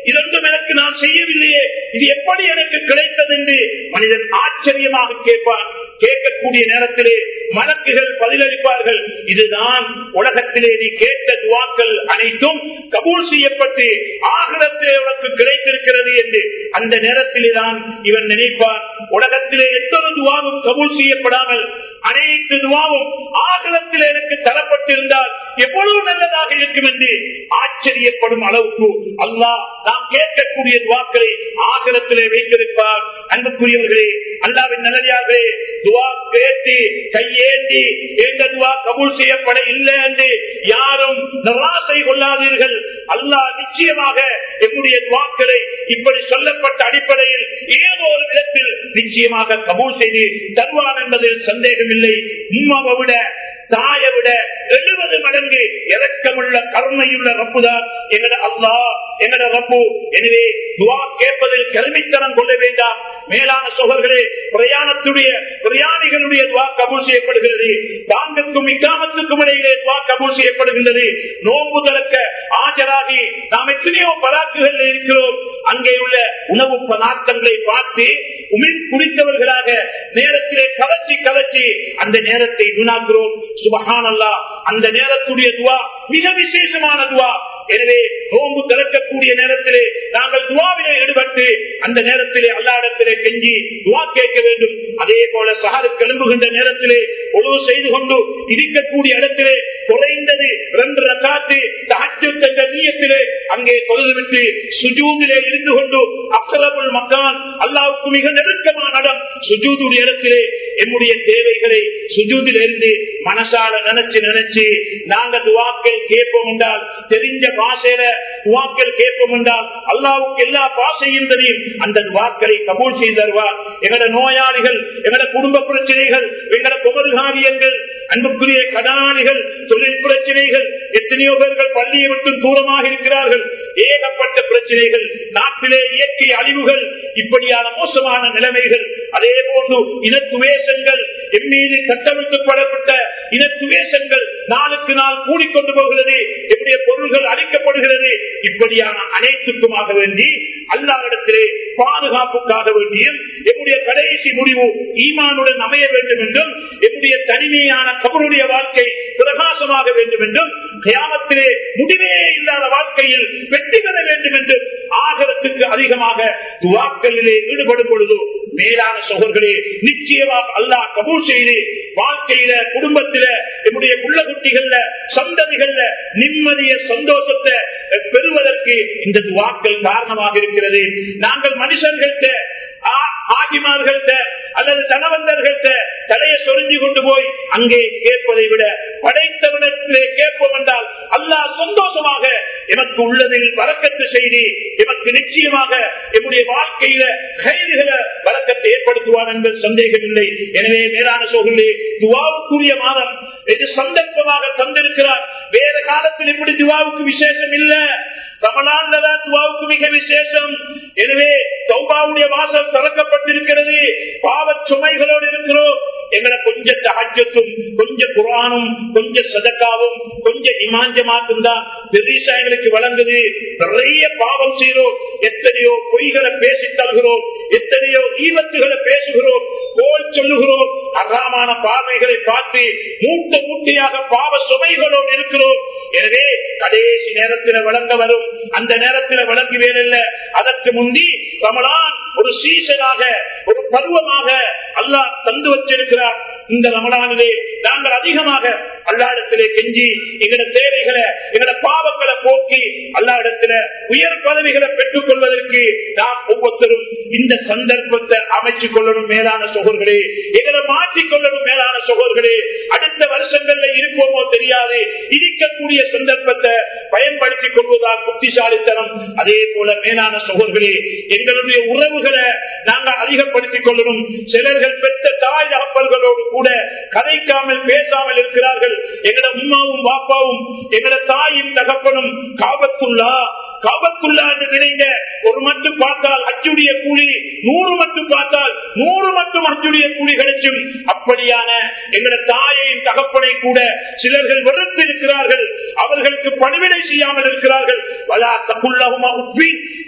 இதொன்றும் எனக்கு நான் செய்யவில்லையே இது எப்படி எனக்கு கிடைத்தது என்று மனிதன் ஆச்சரியமாக கேட்பான் கேட்கக்கூடிய நேரத்திலே மலக்குகள் பதிலளிப்பார்கள் இதுதான் உலகத்திலே நீ கேட்ட துவாக்கள் அனைத்தும் கபூல் செய்யப்பட்டு ஆகிரத்திலே உனக்கு கிடைத்திருக்கிறது என்று அந்த நேரத்திலே தான் இவன் நினைப்பான் உலகத்திலே எத்தனை துவாவும் கபூல் செய்யப்படாமல் அனைத்து துவாவும் ஆகிரத்தில் எனக்கு தரப்பட்டிருந்தால் எவ்வளவு நல்லதாக இருக்கும் என்று ஆச்சரியப்படும் அளவுக்கு அல்லாஹ் நாம் கேட்கக்கூடிய துவாக்களை ஆகிரத்திலே வைத்திருப்பார் அன்புக்குரியவர்களே அல்லாவின் நல்லடியார்களே துவா கேட்டு கையேந்தி எந்த துவா கபூல் செய்யப்பட இல்லை என்று யாரும் நிராசை கொள்ளாதீர்கள் அல்லாஹ் நிச்சயமாக எம்முடைய துவாக்களை இப்படி சொல்லப்பட்ட அடிப்படையில் ஏதோ ஒரு விதத்தில் நிச்சயமாக கபூல் செய்து தருவான் என்பதில் சந்தேகமில்லை உம்மாவை விட தாயை விட எழுபது மடங்கு இறக்கமுள்ள கருணையுள்ள ரப்புதான் எங்கட அல்லா எங்கட ரப்பு எனவே துவா கேட்பதில் கருமித்தனம் கொள்ள வேண்டாம் மேலான சோழர்களே பிரயாணத்துடைய பிரயாணிகளுடைய துவா கபூல் செய்யப்படுகிறது தாங்கத்துக்கும் இக்காமத்துக்கும் இடையிலே துவா கபூல் செய்யப்படுகின்றது நோன்பு தளக்க ஆஜராகி நாம் எத்தனையோ பராக்குகள் இருக்கிறோம் அங்கே உள்ள உணவு பதார்த்தங்களை பார்த்து உமிழ் குடித்தவர்களாக நேரத்திலே கலச்சி கலச்சி அந்த நேரத்தை வீணாக்குறோம் சுபஹான் அல்லா அந்த நேரத்துடைய துவா மிக விசேஷமான துவா எனவே நோம்பு திறக்கக்கூடிய நேரத்திலே நாங்கள் துவாவிலே ஈடுபட்டு அந்த நேரத்திலே அல்லாடத்திலே கெஞ்சி துவா கேட்க வேண்டும் அதே போல சகாரு கிளம்புகின்ற நேரத்திலே ஒழுவு செய்து கொண்டு இருக்கக்கூடிய இடத்திலே குறைந்தது ரெண்டு ரக்காத்து தகச்ச நீயத்திலே அங்கே தொழுதுவிட்டு சுஜூதிலே இருந்து கொண்டு அக்கரபுல் மக்கான் அல்லாவுக்கு மிக நெருக்கமான இடம் சுஜூதுடைய இடத்திலே என்னுடைய தேவைகளை சுஜூதில் இருந்து மனசால நினைச்சு நினைச்சு நாங்க துவாக்கள் கேட்போம் என்றால் தெரிஞ்ச பாசையில துவாக்கள் கேட்போம் என்றால் அல்லாவுக்கு எல்லா பாசையும் தெரியும் அந்த துவாக்களை கபூல் செய்து தருவார் எங்களோட நோயாளிகள் எங்களோட குடும்ப பிரச்சனைகள் எங்களோட குமருகாரியங்கள் அன்புக்குரிய கடனாளிகள் தொழில் பிரச்சனைகள் எத்தனையோ பேர்கள் பள்ளியை விட்டு தூரமாக இருக்கிறார்கள் ஏகப்பட்ட பிரச்சனைகள் நாட்டிலே இயற்கை அழிவுகள் இப்படியான மோசமான நிலைமைகள் அதே போன்று இனத்துவேசங்கள் என் மீது கட்டமைக்கப்படப்பட்ட இனத்துவேசங்கள் நாளுக்கு நாள் கூடிக்கொண்டு போகிறது என்னுடைய பொருள்கள் அழிக்கப்படுகிறது இப்படியான அனைத்துக்குமாக வேண்டி அல்லாவிடத்திலே பாதுகாப்புக்காக வேண்டியும் என்னுடைய கடைசி முடிவு ஈமானுடன் அமைய வேண்டும் என்றும் என்னுடைய தனிமையான கபருடைய வாழ்க்கை பிரகாசமாக வேண்டும் என்றும் கியாமத்திலே முடிவே இல்லாத வாழ்க்கையில் வெற்றி பெற வேண்டும் என்றும் ஆகரத்துக்கு அதிகமாக துவாக்களிலே ஈடுபடும் பொழுது மேலான சோழர்களே நிச்சயமாக அல்லாஹ் கபூல் செய்து வாழ்க்கையில குடும்பத்தில என்னுடைய புள்ள குட்டிகள்ல சந்ததிகள்ல நிம்மதிய சந்தோஷத்தை பெறுவதற்கு இந்த துவாக்கள் காரணமாக இருக்கிறது நாங்கள் மனுஷர்கள்ட்ட ஆகிமார்கள்ட்ட அல்லது தனவந்தர்கள்ட்ட தலையை சொரிஞ்சு கொண்டு போய் அங்கே கேட்பதை விட படைத்தவனத்திலே கேட்போம் என்றால் அல்லாஹ் சந்தோஷமாக எமக்கு உள்ளதில் வரக்கத்து செய்து எமக்கு நிச்சயமாக என்னுடைய வாழ்க்கையில கைதுகளை வரக்கத்தை ஏற்படுத்துவான் என்பது சந்தேகம் இல்லை எனவே மேலான சோழர்களே துவாவுக்குரிய மாதம் இது சந்தர்ப்பமாக தந்திருக்கிறார் வேற காலத்தில் இப்படி துவாவுக்கு விசேஷம் இல்ல ரமலான்லதான் துவாவுக்கு மிக விசேஷம் எனவே சௌபாவுடைய வாசல் திறக்கப்பட்டிருக்கிறது பாவச் சுமைகளோடு இருக்கிறோம் எங்களை கொஞ்சம் தகஜத்தும் கொஞ்சம் குரானும் கொஞ்சம் சதக்காவும் கொஞ்சம் இமாஞ்சமாக்கும் தான் பெரிசா எங்களுக்கு வழங்குது நிறைய பாவம் செய்கிறோம் எத்தனையோ பொய்களை பேசி தருகிறோம் எத்தனையோ ஈவத்துகளை பேசுகிறோம் கோல் சொல்லுகிறோம் அறாமான பார்வைகளை பார்த்து மூட்டை மூட்டையாக பாவ சுமைகளோடு இருக்கிறோம் எனவே கடைசி நேரத்தில் வழங்க வரும் அந்த நேரத்தில் வழங்குவேன் இல்ல அதற்கு முந்தி ரமலான் ஒரு சீசனாக ஒரு பருவமாக அல்லாஹ் தந்து வச்சிருக்கிறார் இந்த ரமலானிலே நாங்கள் அதிகமாக அல்லாடத்திலே கெஞ்சி எங்கட தேவைகளை எங்கட பாவங்களை போக்கி அல்லாடத்தில உயர் பதவிகளை பெற்றுக் கொள்வதற்கு நாம் ஒவ்வொருத்தரும் இந்த சந்தர்ப்பத்தை அமைச்சுக் கொள்ளணும் மேலான சோகர்களே எங்களை மாற்றிக் கொள்ளணும் மேலான சோகர்களே அடுத்த வருஷங்கள்ல இருப்போமோ தெரியாது இருக்கக்கூடிய சந்தர்ப்பத்தை பயன்படுத்திக் கொள்வதால் புத்திசாலித்தனம் அதே போல மேலான சோகர்களே எங்களுடைய உறவுகளை நாங்கள் அதிகப்படுத்திக் கொள்ளணும் சிலர்கள் பெற்ற தாய் தகப்பல்களோடு கூட கதைக்காமல் பேசாமல் இருக்கிறார்கள் எங்கட உமாவும் பாப்பாவும் எங்கட தாயும் தகப்பனும் காபத்துள்ளா காபத்துள்ளா என்று நினைங்க ஒரு மட்டும் பார்த்தால் அச்சுடைய கூலி நூறு மட்டும் பார்த்தால் நூறு மட்டும் அச்சுடைய கூலி கிடைச்சும் அப்படியான எங்கட தாயையும் தகப்பனை கூட சிலர்கள் வெறுத்து இருக்கிறார்கள் அவர்களுக்கு பணிவிடை செய்யாமல் இருக்கிறார்கள் வலா தப்புள்ளகுமா உப்பி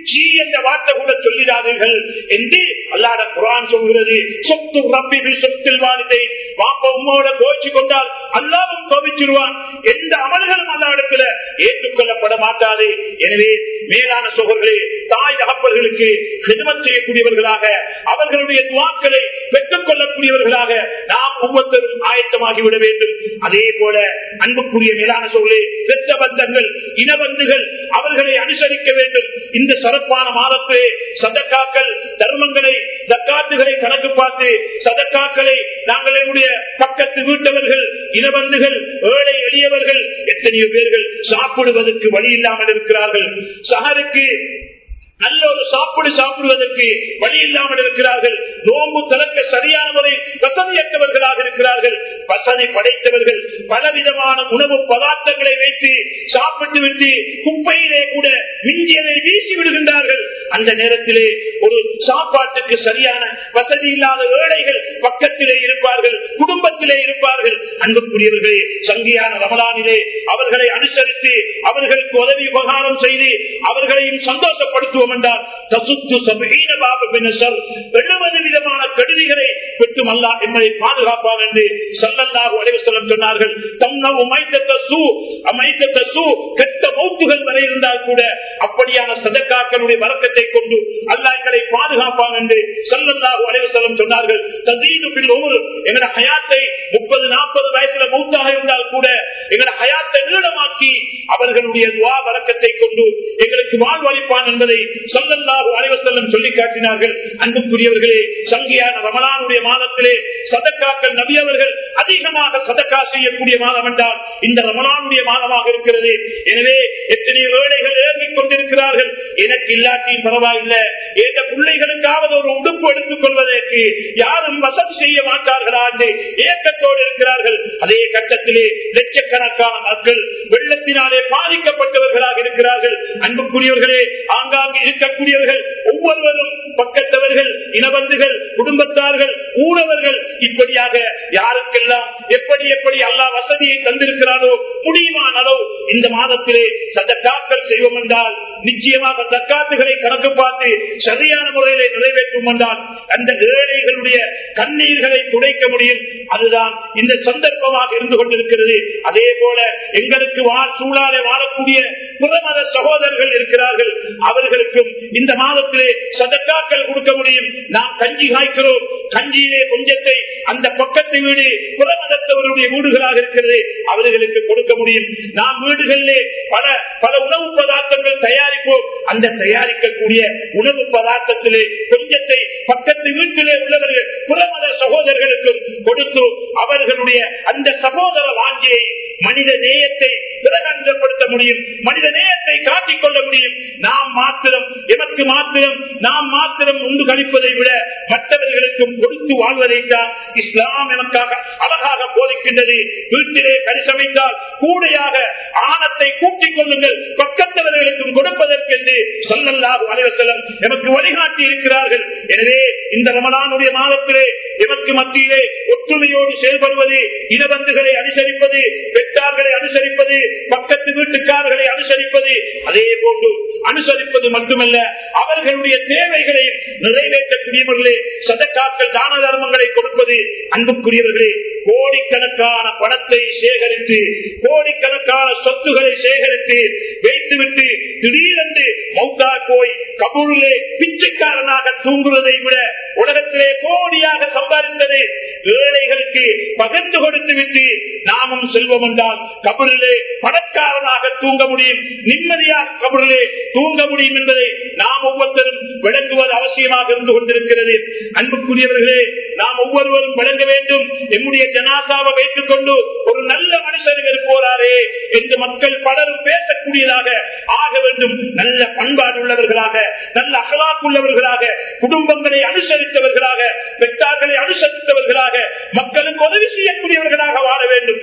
ஜி என்ற வார்த்தை கூட சொல்லிடாதீர்கள் என்று அல்லாட குரான் சொல்கிறது சொத்து ரப்பி சொத்தில் வாழ்த்தை வாப்ப உம்மோட கோச்சு கொண்டால் அல்லாவும் கோபிச்சிருவான் எந்த அமல்களும் அல்லாடத்துல ஏற்றுக்கொள்ளப்பட மாட்டாது எனவே மேலான சோழர்களே தாய் தகப்பர்களுக்கு ஹிதமத் செய்யக்கூடியவர்களாக அவர்களுடைய துவாக்களை பெற்றுக் கொள்ளக்கூடியவர்களாக நாம் ஒவ்வொருத்தரும் ஆயத்தமாகிவிட வேண்டும் அதே போல அன்புக்குரிய மேலான சோழர்களே பெற்ற பந்தங்கள் இனபந்துகள் அவர்களை அனுசரிக்க வேண்டும் இந்த சிறப்பான மாதத்திலே சதக்காக்கள் தர்மங்களை தக்காத்துகளை கணக்கு பார்த்து சதக்காக்களை நாங்கள் என்னுடைய பக்கத்து வீட்டவர்கள் இனபந்துகள் ஏழை எளியவர்கள் எத்தனையோ பேர்கள் சாப்பிடுவதற்கு வழி இல்லாமல் இருக்கிறார்கள் சஹருக்கு நல்ல ஒரு சாப்பிடு சாப்பிடுவதற்கு வழி இல்லாமல் இருக்கிறார்கள் நோம்பு திறக்க சரியான முறை வசதியற்றவர்களாக இருக்கிறார்கள் வசதி படைத்தவர்கள் பலவிதமான உணவு பதார்த்தங்களை வைத்து சாப்பிட்டு விட்டு குப்பையிலே கூட மிஞ்சியதை வீசி விடுகின்றார்கள் அந்த நேரத்திலே ஒரு சாப்பாட்டுக்கு சரியான வசதி இல்லாத ஏழைகள் பக்கத்திலே இருப்பார்கள் குடும்பத்திலே இருப்பார்கள் அன்புக்குரியவர்களே சங்கியான ரமலானிலே அவர்களை அனுசரித்து அவர்களுக்கு உதவி உபகாரம் செய்து அவர்களையும் சந்தோஷப்படுத்துவோம் என்றால் தசுத்து சபீன பாபு பின்னசல் எழுபது விதமான கெடுதிகளை பெற்றும் அல்லா என்பதை பாதுகாப்பான் என்று சல்லல்லாஹு அலைவசலம் சொன்னார்கள் தம்னவு மைத்த சூ அமைத்த சூ கெட்ட மௌத்துகள் வரை இருந்தால் கூட அப்படியான சதக்காக்களுடைய வழக்கத்தை கொண்டு அல்லா எங்களை பாதுகாப்பான் என்று சல்லல்லாஹு அலைவசலம் சொன்னார்கள் தசீது பில் ஒவ்வொரு எங்களோட ஹயாத்தை முப்பது நாற்பது வயசுல மூத்தாக இருந்தால் கூட எங்களோட ஹயாத்தை நீளமாக்கி அவர்களுடைய துவா வழக்கத்தை கொண்டு எங்களுக்கு வாழ்வழிப்பான் என்பதை சொல்லல்லாஹு அலைவசல்லம் சொல்லி காட்டினார்கள் அன்புக்குரியவர்களே சங்கியான ரமலானுடைய மாதத்திலே சதக்காக்கள் நபி அவர்கள் அதிகமாக சதக்கா செய்யக்கூடிய மாதம் என்றால் இந்த ரமலானுடைய மாதமாக இருக்கிறது எனவே எத்தனையோ ஏழைகள் ஏங்கிக் கொண்டிருக்கிறார்கள் எனக்கு இல்லாட்டியும் பரவாயில்லை எந்த பிள்ளைகளுக்காவது ஒரு உடுப்பு எடுத்துக் கொள்வதற்கு யாரும் வசதி செய்ய மாட்டார்களா என்று ஏக்கத்தோடு இருக்கிறார்கள் அதே கட்டத்திலே லட்சக்கணக்கான மக்கள் வெள்ளத்தினாலே பாதிக்கப்பட்டவர்களாக இருக்கிறார்கள் அன்புக்குரியவர்களே ஆங்காங்கு இருக்கக்கூடியவர்கள் ஒவ்வொருவரும் பக்கத்தவர்கள் இனவந்துகள் குடும்பத்தார்கள் ஊழவர்கள் இப்படியாக யாருக்கெல்லாம் எப்படி எப்படி அல்லா வசதியை தந்திருக்கிறாரோ முடியுமான அளவு இந்த மாதத்திலே சதக்காக்கள் செய்வோம் என்றால் நிச்சயமாக தக்காத்துகளை கணக்கு பார்த்து சரியான முறையிலே நிறைவேற்றும் என்றால் அந்த ஏழைகளுடைய கண்ணீர்களை துடைக்க முடியும் அதுதான் இந்த சந்தர்ப்பமாக இருந்து கொண்டிருக்கிறது அதே போல எங்களுக்கு வாழ் சூழாலே வாழக்கூடிய புறமத சகோதரர்கள் இருக்கிறார்கள் அவர்களுக்கும் இந்த மாதத்திலே சதக்காக்கள் கொடுக்க முடியும் நாம் கஞ்சி காய்க்கிறோம் கஞ்சியிலே கொஞ்சத்தை அந்த பக்கத்து வீடு புறமதத்தவருடைய வீடுகளாக இருக்கிறது அவர்களுக்கு கொடுக்க முடியும் நாம் வீடுகளிலே பல பல உணவு பதார்த்தங்கள் தயாரிப்போம் அந்த தயாரிக்கக்கூடிய உணவு பதார்த்தத்திலே கொஞ்சத்தை பக்கத்து வீட்டிலே உள்ளவர்கள் புறமத சகோதரர்களுக்கும் கொடுத்து அவர்களுடைய அந்த சகோதர வாஞ்சியை மனித நேயத்தை பிரகண்டப்படுத்த முடியும் மனித நேயத்தை காட்டிக் கொள்ள முடியும் நாம் மாத்திரம் எமக்கு மாத்திரம் நாம் மாத்திரம் உண்டு கழிப்பதை விட மற்றவர்களுக்கும் கொடுத்து வாழ்வதைத்தான் இஸ்லாம் எனக்காக அழகாக போதிக்கின்றது வீட்டிலே கறி சமைத்தால் கூடையாக ஆணத்தை கூட்டிக் கொள்ளுங்கள் பக்கத்தவர்களுக்கும் கொடுப்பதற்கென்று சொல்லல்லாது அலைவசலம் எமக்கு வழிகாட்டி இருக்கிறார்கள் எனவே இந்த ரமலானுடைய மாதத்திலே எமக்கு மத்தியிலே ஒற்றுமையோடு செயல்படுவது இனபந்துகளை அனுசரிப்பது பெற்றார்களை அனுசரிப்பது பக்கத்து வீட்டுக்காரர்களை அனுசரிப்பது அதே போன்று அனுசரிப்பது மட்டுமல்ல அவர்களுடைய தேவைகளை நிறைவேற்றக்கூடியவர்களே சதக்காக்கள் தான தர்மங்களை கொடுப்பது அன்புக்குரியவர்களே கோடிக்கணக்கான பணத்தை சேகரித்து கோடிக்கணக்கான சொத்துக்களை சேகரித்து வைத்துவிட்டு திடீரென்று மௌத்தா போய் கபூரிலே பிச்சைக்காரனாக தூங்குவதை விட உலகத்திலே கோடியாக சம்பாதித்தது ஏழைகளுக்கு பகிர்ந்து கொடுத்து விட்டு நாமும் செல்வோம் என்றால் கபரிலே பணக்காரனாக தூங்க முடியும் நிம்மதியாக கபரிலே தூங்க முடியும் என்பதை நாம் ஒவ்வொருத்தரும் விளங்குவது அவசியமாக இருந்து கொண்டிருக்கிறது அன்புக்குரியவர்களே நாம் ஒவ்வொருவரும் விளங்க வேண்டும் எம்முடைய ஜனாசாவை வைத்துக் கொண்டு ஒரு நல்ல மனுஷர் போறாரே என்று மக்கள் பலரும் பேசக்கூடியதாக ஆக வேண்டும் நல்ல பண்பாடு உள்ளவர்களாக நல்ல அகலாக்கு உள்ளவர்களாக குடும்பங்களை அனுசரித்தவர்களாக பெற்றார்களை அனுசரித்தவர்களாக மக்களுக்கு உதவி செய்யக்கூடியவர்களாக வாழ வேண்டும்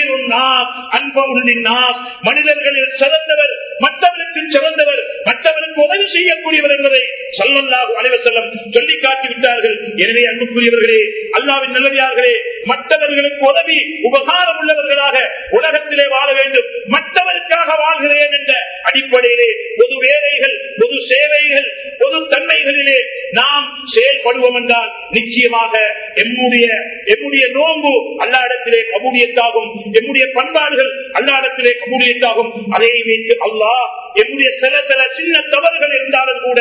மனிதர்களில் சிறந்தவர் மற்றவருக்கு சிறந்தவர் மற்றவருக்கு உதவி செய்யக்கூடியவர் என்பதை சொல்லல்லாஹு அனைவசல்லம் சொல்லி காட்டிவிட்டார்கள் எனவே அன்புக்குரியவர்களே அல்லாவின் நல்லதார்களே மற்றவர்களுக்கு உதவி உபகாரம் உள்ளவர்களாக உலகத்திலே வாழ வேண்டும் மற்றவருக்காக வாழ்கிறேன் என்ற அடிப்படையிலே பொது வேலைகள் பொது சேவைகள் பொது தன்மைகளிலே நாம் செயல்படுவோம் என்றால் நிச்சயமாக எம்முடைய எம்முடைய நோன்பு அல்லா இடத்திலே கபூலியத்தாகும் எம்முடைய பண்பாடுகள் அல்லா இடத்திலே கபூலியத்தாகும் அதை வைத்து அல்லாஹ் எம்முடைய சில சில சின்ன தவறுகள் இருந்தாலும் கூட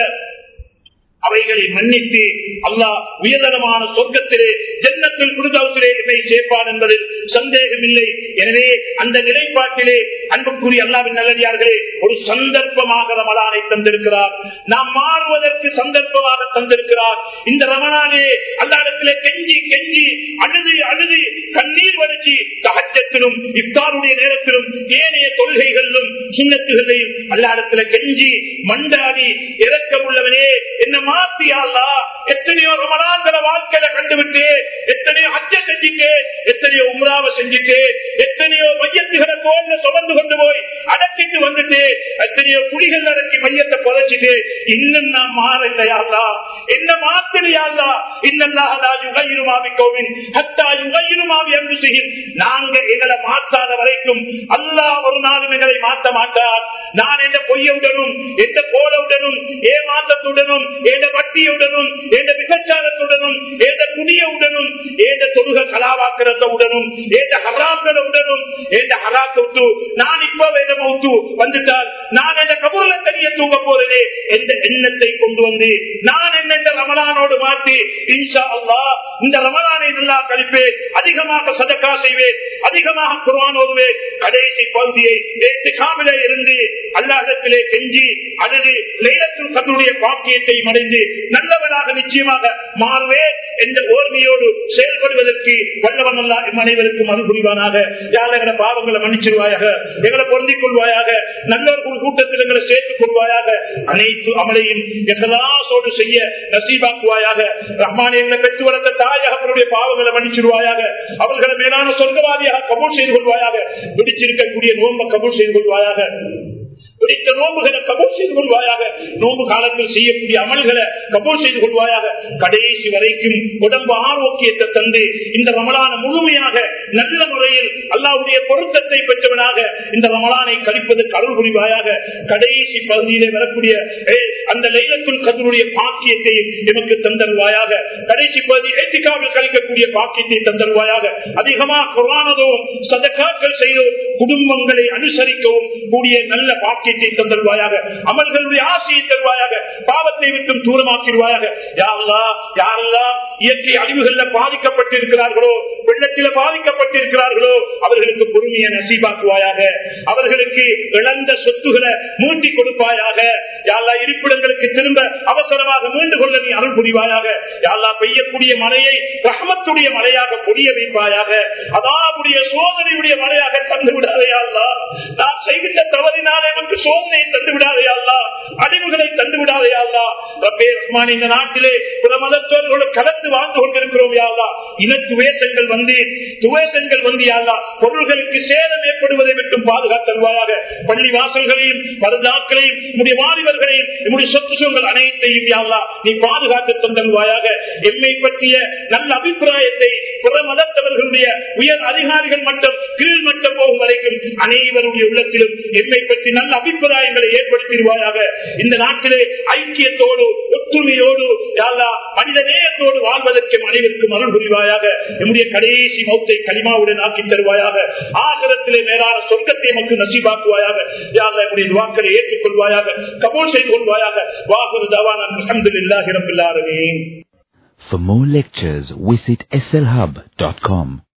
அவைகளை மன்னித்து அல்லாஹ் உயர்தரமான சொர்க்கத்திலே ஜன்னத்தில் குருதாசிலே என்னை சேர்ப்பான் என்பதில் சந்தேகம் இல்லை எனவே அந்த நிலைப்பாட்டிலே அன்புக்குரிய அல்லாவின் நல்லடியார்களே ஒரு சந்தர்ப்பமாக ரமலானை தந்திருக்கிறார் நாம் மாறுவதற்கு சந்தர்ப்பமாக தந்திருக்கிறார் இந்த ரமலானே அல்லாடத்திலே கெஞ்சி கெஞ்சி அழுது அழுது கண்ணீர் வடிச்சு தகச்சத்திலும் இஃப்தாருடைய நேரத்திலும் ஏனைய கொள்கைகளிலும் சின்னத்துகளையும் அல்லாடத்திலே கெஞ்சி மண்டாடி இறக்கம் உள்ளவனே என்ன மாத்தியாளா எத்தனையோ ரமணாந்திர வாழ்க்கையில கண்டுவிட்டு எத்தனையோ அச்ச செஞ்சுட்டு எத்தனையோ உம்ராவை செஞ்சுட்டு எத்தனையோ மையத்துகளை தோல்ல சுமந்து கொண்டு போய் அடக்கிட்டு வந்துட்டு எத்தனையோ குடிகள் அடக்கி மையத்தை புதைச்சிட்டு இன்னும் நான் மாறலையாளா என்ன மாத்தலையாளா இன்னல்லாஹலா யுகையுமாவி கோவில் ஹத்தா யுகையுமாவி அன்பு செய்யும் நாங்க எங்களை மாற்றாத வரைக்கும் அல்லாஹ் ஒரு நாளும் எங்களை மாற்ற மாட்டார் நான் எந்த பொய்யுடனும் எந்த கோலவுடனும் ஏமாற்றத்துடனும் எந்த வட்டியுடனும் எந்த விபச்சாரத்துடனும் எந்த குடியவுடனும் எந்த தொழுக கலாவாக்கிறதுடனும் எந்த ஹராக்களுடனும் எந்த ஹராத்து நான் இப்ப வேத மௌத்து வந்துட்டால் நான் எந்த கபூர்ல தனிய தூங்க போறதே எந்த எண்ணத்தை கொண்டு வந்து நான் என்ன இந்த ரமலானோடு மாற்றி இன்ஷா அல்லா இந்த ரமலானை நல்லா கழிப்பேன் அதிகமாக சதக்கா செய்வேன் அதிகமாக குர்வான் ஓதுவேன் கடைசி பகுதியை ஏற்று காமில இருந்து அல்லாஹத்திலே கெஞ்சி அழுது லேலத்தில் தன்னுடைய பாக்கியத்தை மடைந்து நல்லவனாக நிச்சயமாக மாறுவேன் என்ற ஓர்மையோடு செயல்படுவதற்கு வல்லவன் அல்லா எம் அனைவருக்கும் அனுபுரிவானாக யார் எங்களை பாவங்களை மன்னிச்சிருவாயாக எங்களை பொருந்திக் கொள்வாயாக நல்லவர்கள் கூட்டத்தில் எங்களை சேர்த்துக் கொள்வாயாக அனைத்து அமலையும் எகலாசோடு செய்ய நசீபாக்குவாயாக ரஹ்மான் எங்களை பெற்று வளர்த்த தாயகப்பனுடைய பாவங்களை மன்னிச்சிருவாயாக அவர்களை மேலான சொர்க்கவாதியாக கபூல் செய்து கொள்வாயாக பிடிச்சிருக்கக்கூடிய நோம்ப கபூல் செய்து கொள்வாயாக பிடித்த நோம்புகளை கபூல் செய்து கொள்வாயாக நோம்பு காலத்தில் செய்யக்கூடிய அமல்களை கபூல் செய்து கொள்வாயாக கடைசி வரைக்கும் உடம்பு ஆரோக்கியத்தை தந்து இந்த ரமலான முழுமையாக நல்ல முறையில் அல்லாவுடைய பொருத்தத்தை பெற்றவனாக இந்த ரமலானை கழிப்பதற்கு அருள் புரிவாயாக கடைசி பகுதியிலே வரக்கூடிய அந்த லைலத்துள் கதருடைய பாக்கியத்தையும் எமக்கு தந்தருவாயாக கடைசி பகுதி ஏத்திக்காவில் கழிக்கக்கூடிய பாக்கியத்தை தந்தருவாயாக அதிகமாக குரானதோம் சதக்காக்கள் செய்தோம் குடும்பங்களை அனுசரிக்கவும் கூடிய நல்ல பாக்கியத்தை தந்தருவாயாக அமல்களுடைய ஆசையை தருவாயாக பாவத்தை விட்டும் தூரமாக்கிடுவாயாக யாரா யாரெல்லாம் இயற்கை அழிவுகள்ல பாதிக்கப்பட்டிருக்கிறார்களோ வெள்ளத்தில பாதிக்கப்பட்டிருக்கிறார்களோ அவர்களுக்கு பொறுமையை நசீபாக்குவாயாக அவர்களுக்கு இழந்த சொத்துகளை மூட்டி கொடுப்பாயாக யாரா இருப்பிடங்களுக்கு திரும்ப அவசரமாக மீண்டு கொள்ள நீ அருள் புரிவாயாக யாரா பெய்யக்கூடிய மழையை ரஹமத்துடைய மழையாக பொழிய வைப்பாயாக அதாவுடைய சோதனையுடைய மழையாக தந்து விடாதையாளா நான் செய்கின்ற தவறினாலே நமக்கு சோதனையை தந்து விடாதையாளா அழிவுகளை தந்து விடாதையாளா ரப்பே ரஹ்மான் இந்த நாட்டிலே பிற மதத்தோர்களோடு கலந்து வாழ்ந்து கொண்டிருக்கிறோம் யாரா இன துவேசங்கள் வந்து துவேசங்கள் வந்து யாரா பொருள்களுக்கு சேதம் ஏற்படுவதை விட்டும் பாதுகாத்தல்வாயாக பள்ளி வாசல்களையும் மருதாக்களையும் நம்முடைய வாலிபர்களையும் நம்முடைய சொத்து சொங்கள் அனைத்தையும் யாரா நீ பாதுகாத்து தந்தல்வாயாக எம்மை பற்றிய நல்ல அபிப்பிராயத்தை பிற மதத்தவர்களுடைய உயர் அதிகாரிகள் மட்டும் கீழ் மட்டும் போகும் வரைக்கும் அனைவருடைய உள்ளத்திலும் எம்மை பற்றி நல்ல அபிப்பிராயங்களை ஏற்படுத்திடுவாயாக இந்த நாட்டிலே ஐக்கியத்தோடு ஒற்றுமையோடு யாரா மனித நேயத்தோடு வாழ்வதற்கு அனைவருக்கும் அருள் புரிவாயாக நம்முடைய கடைசி மௌத்தை களிமாவுடன் ஆக்கி தருவாயாக ஆகரத்திலே மேலான சொர்க்கத்தை நமக்கு நசீபாக்குவாயாக யாரா நம்முடைய வாக்களை ஏற்றுக்கொள்வாயாக கபூல் செய்து கொள்வாயாக வாகுரு தவான அலமதுல்லாஹி ரபில் ஆலமீன் For more lectures, visit slhub.com.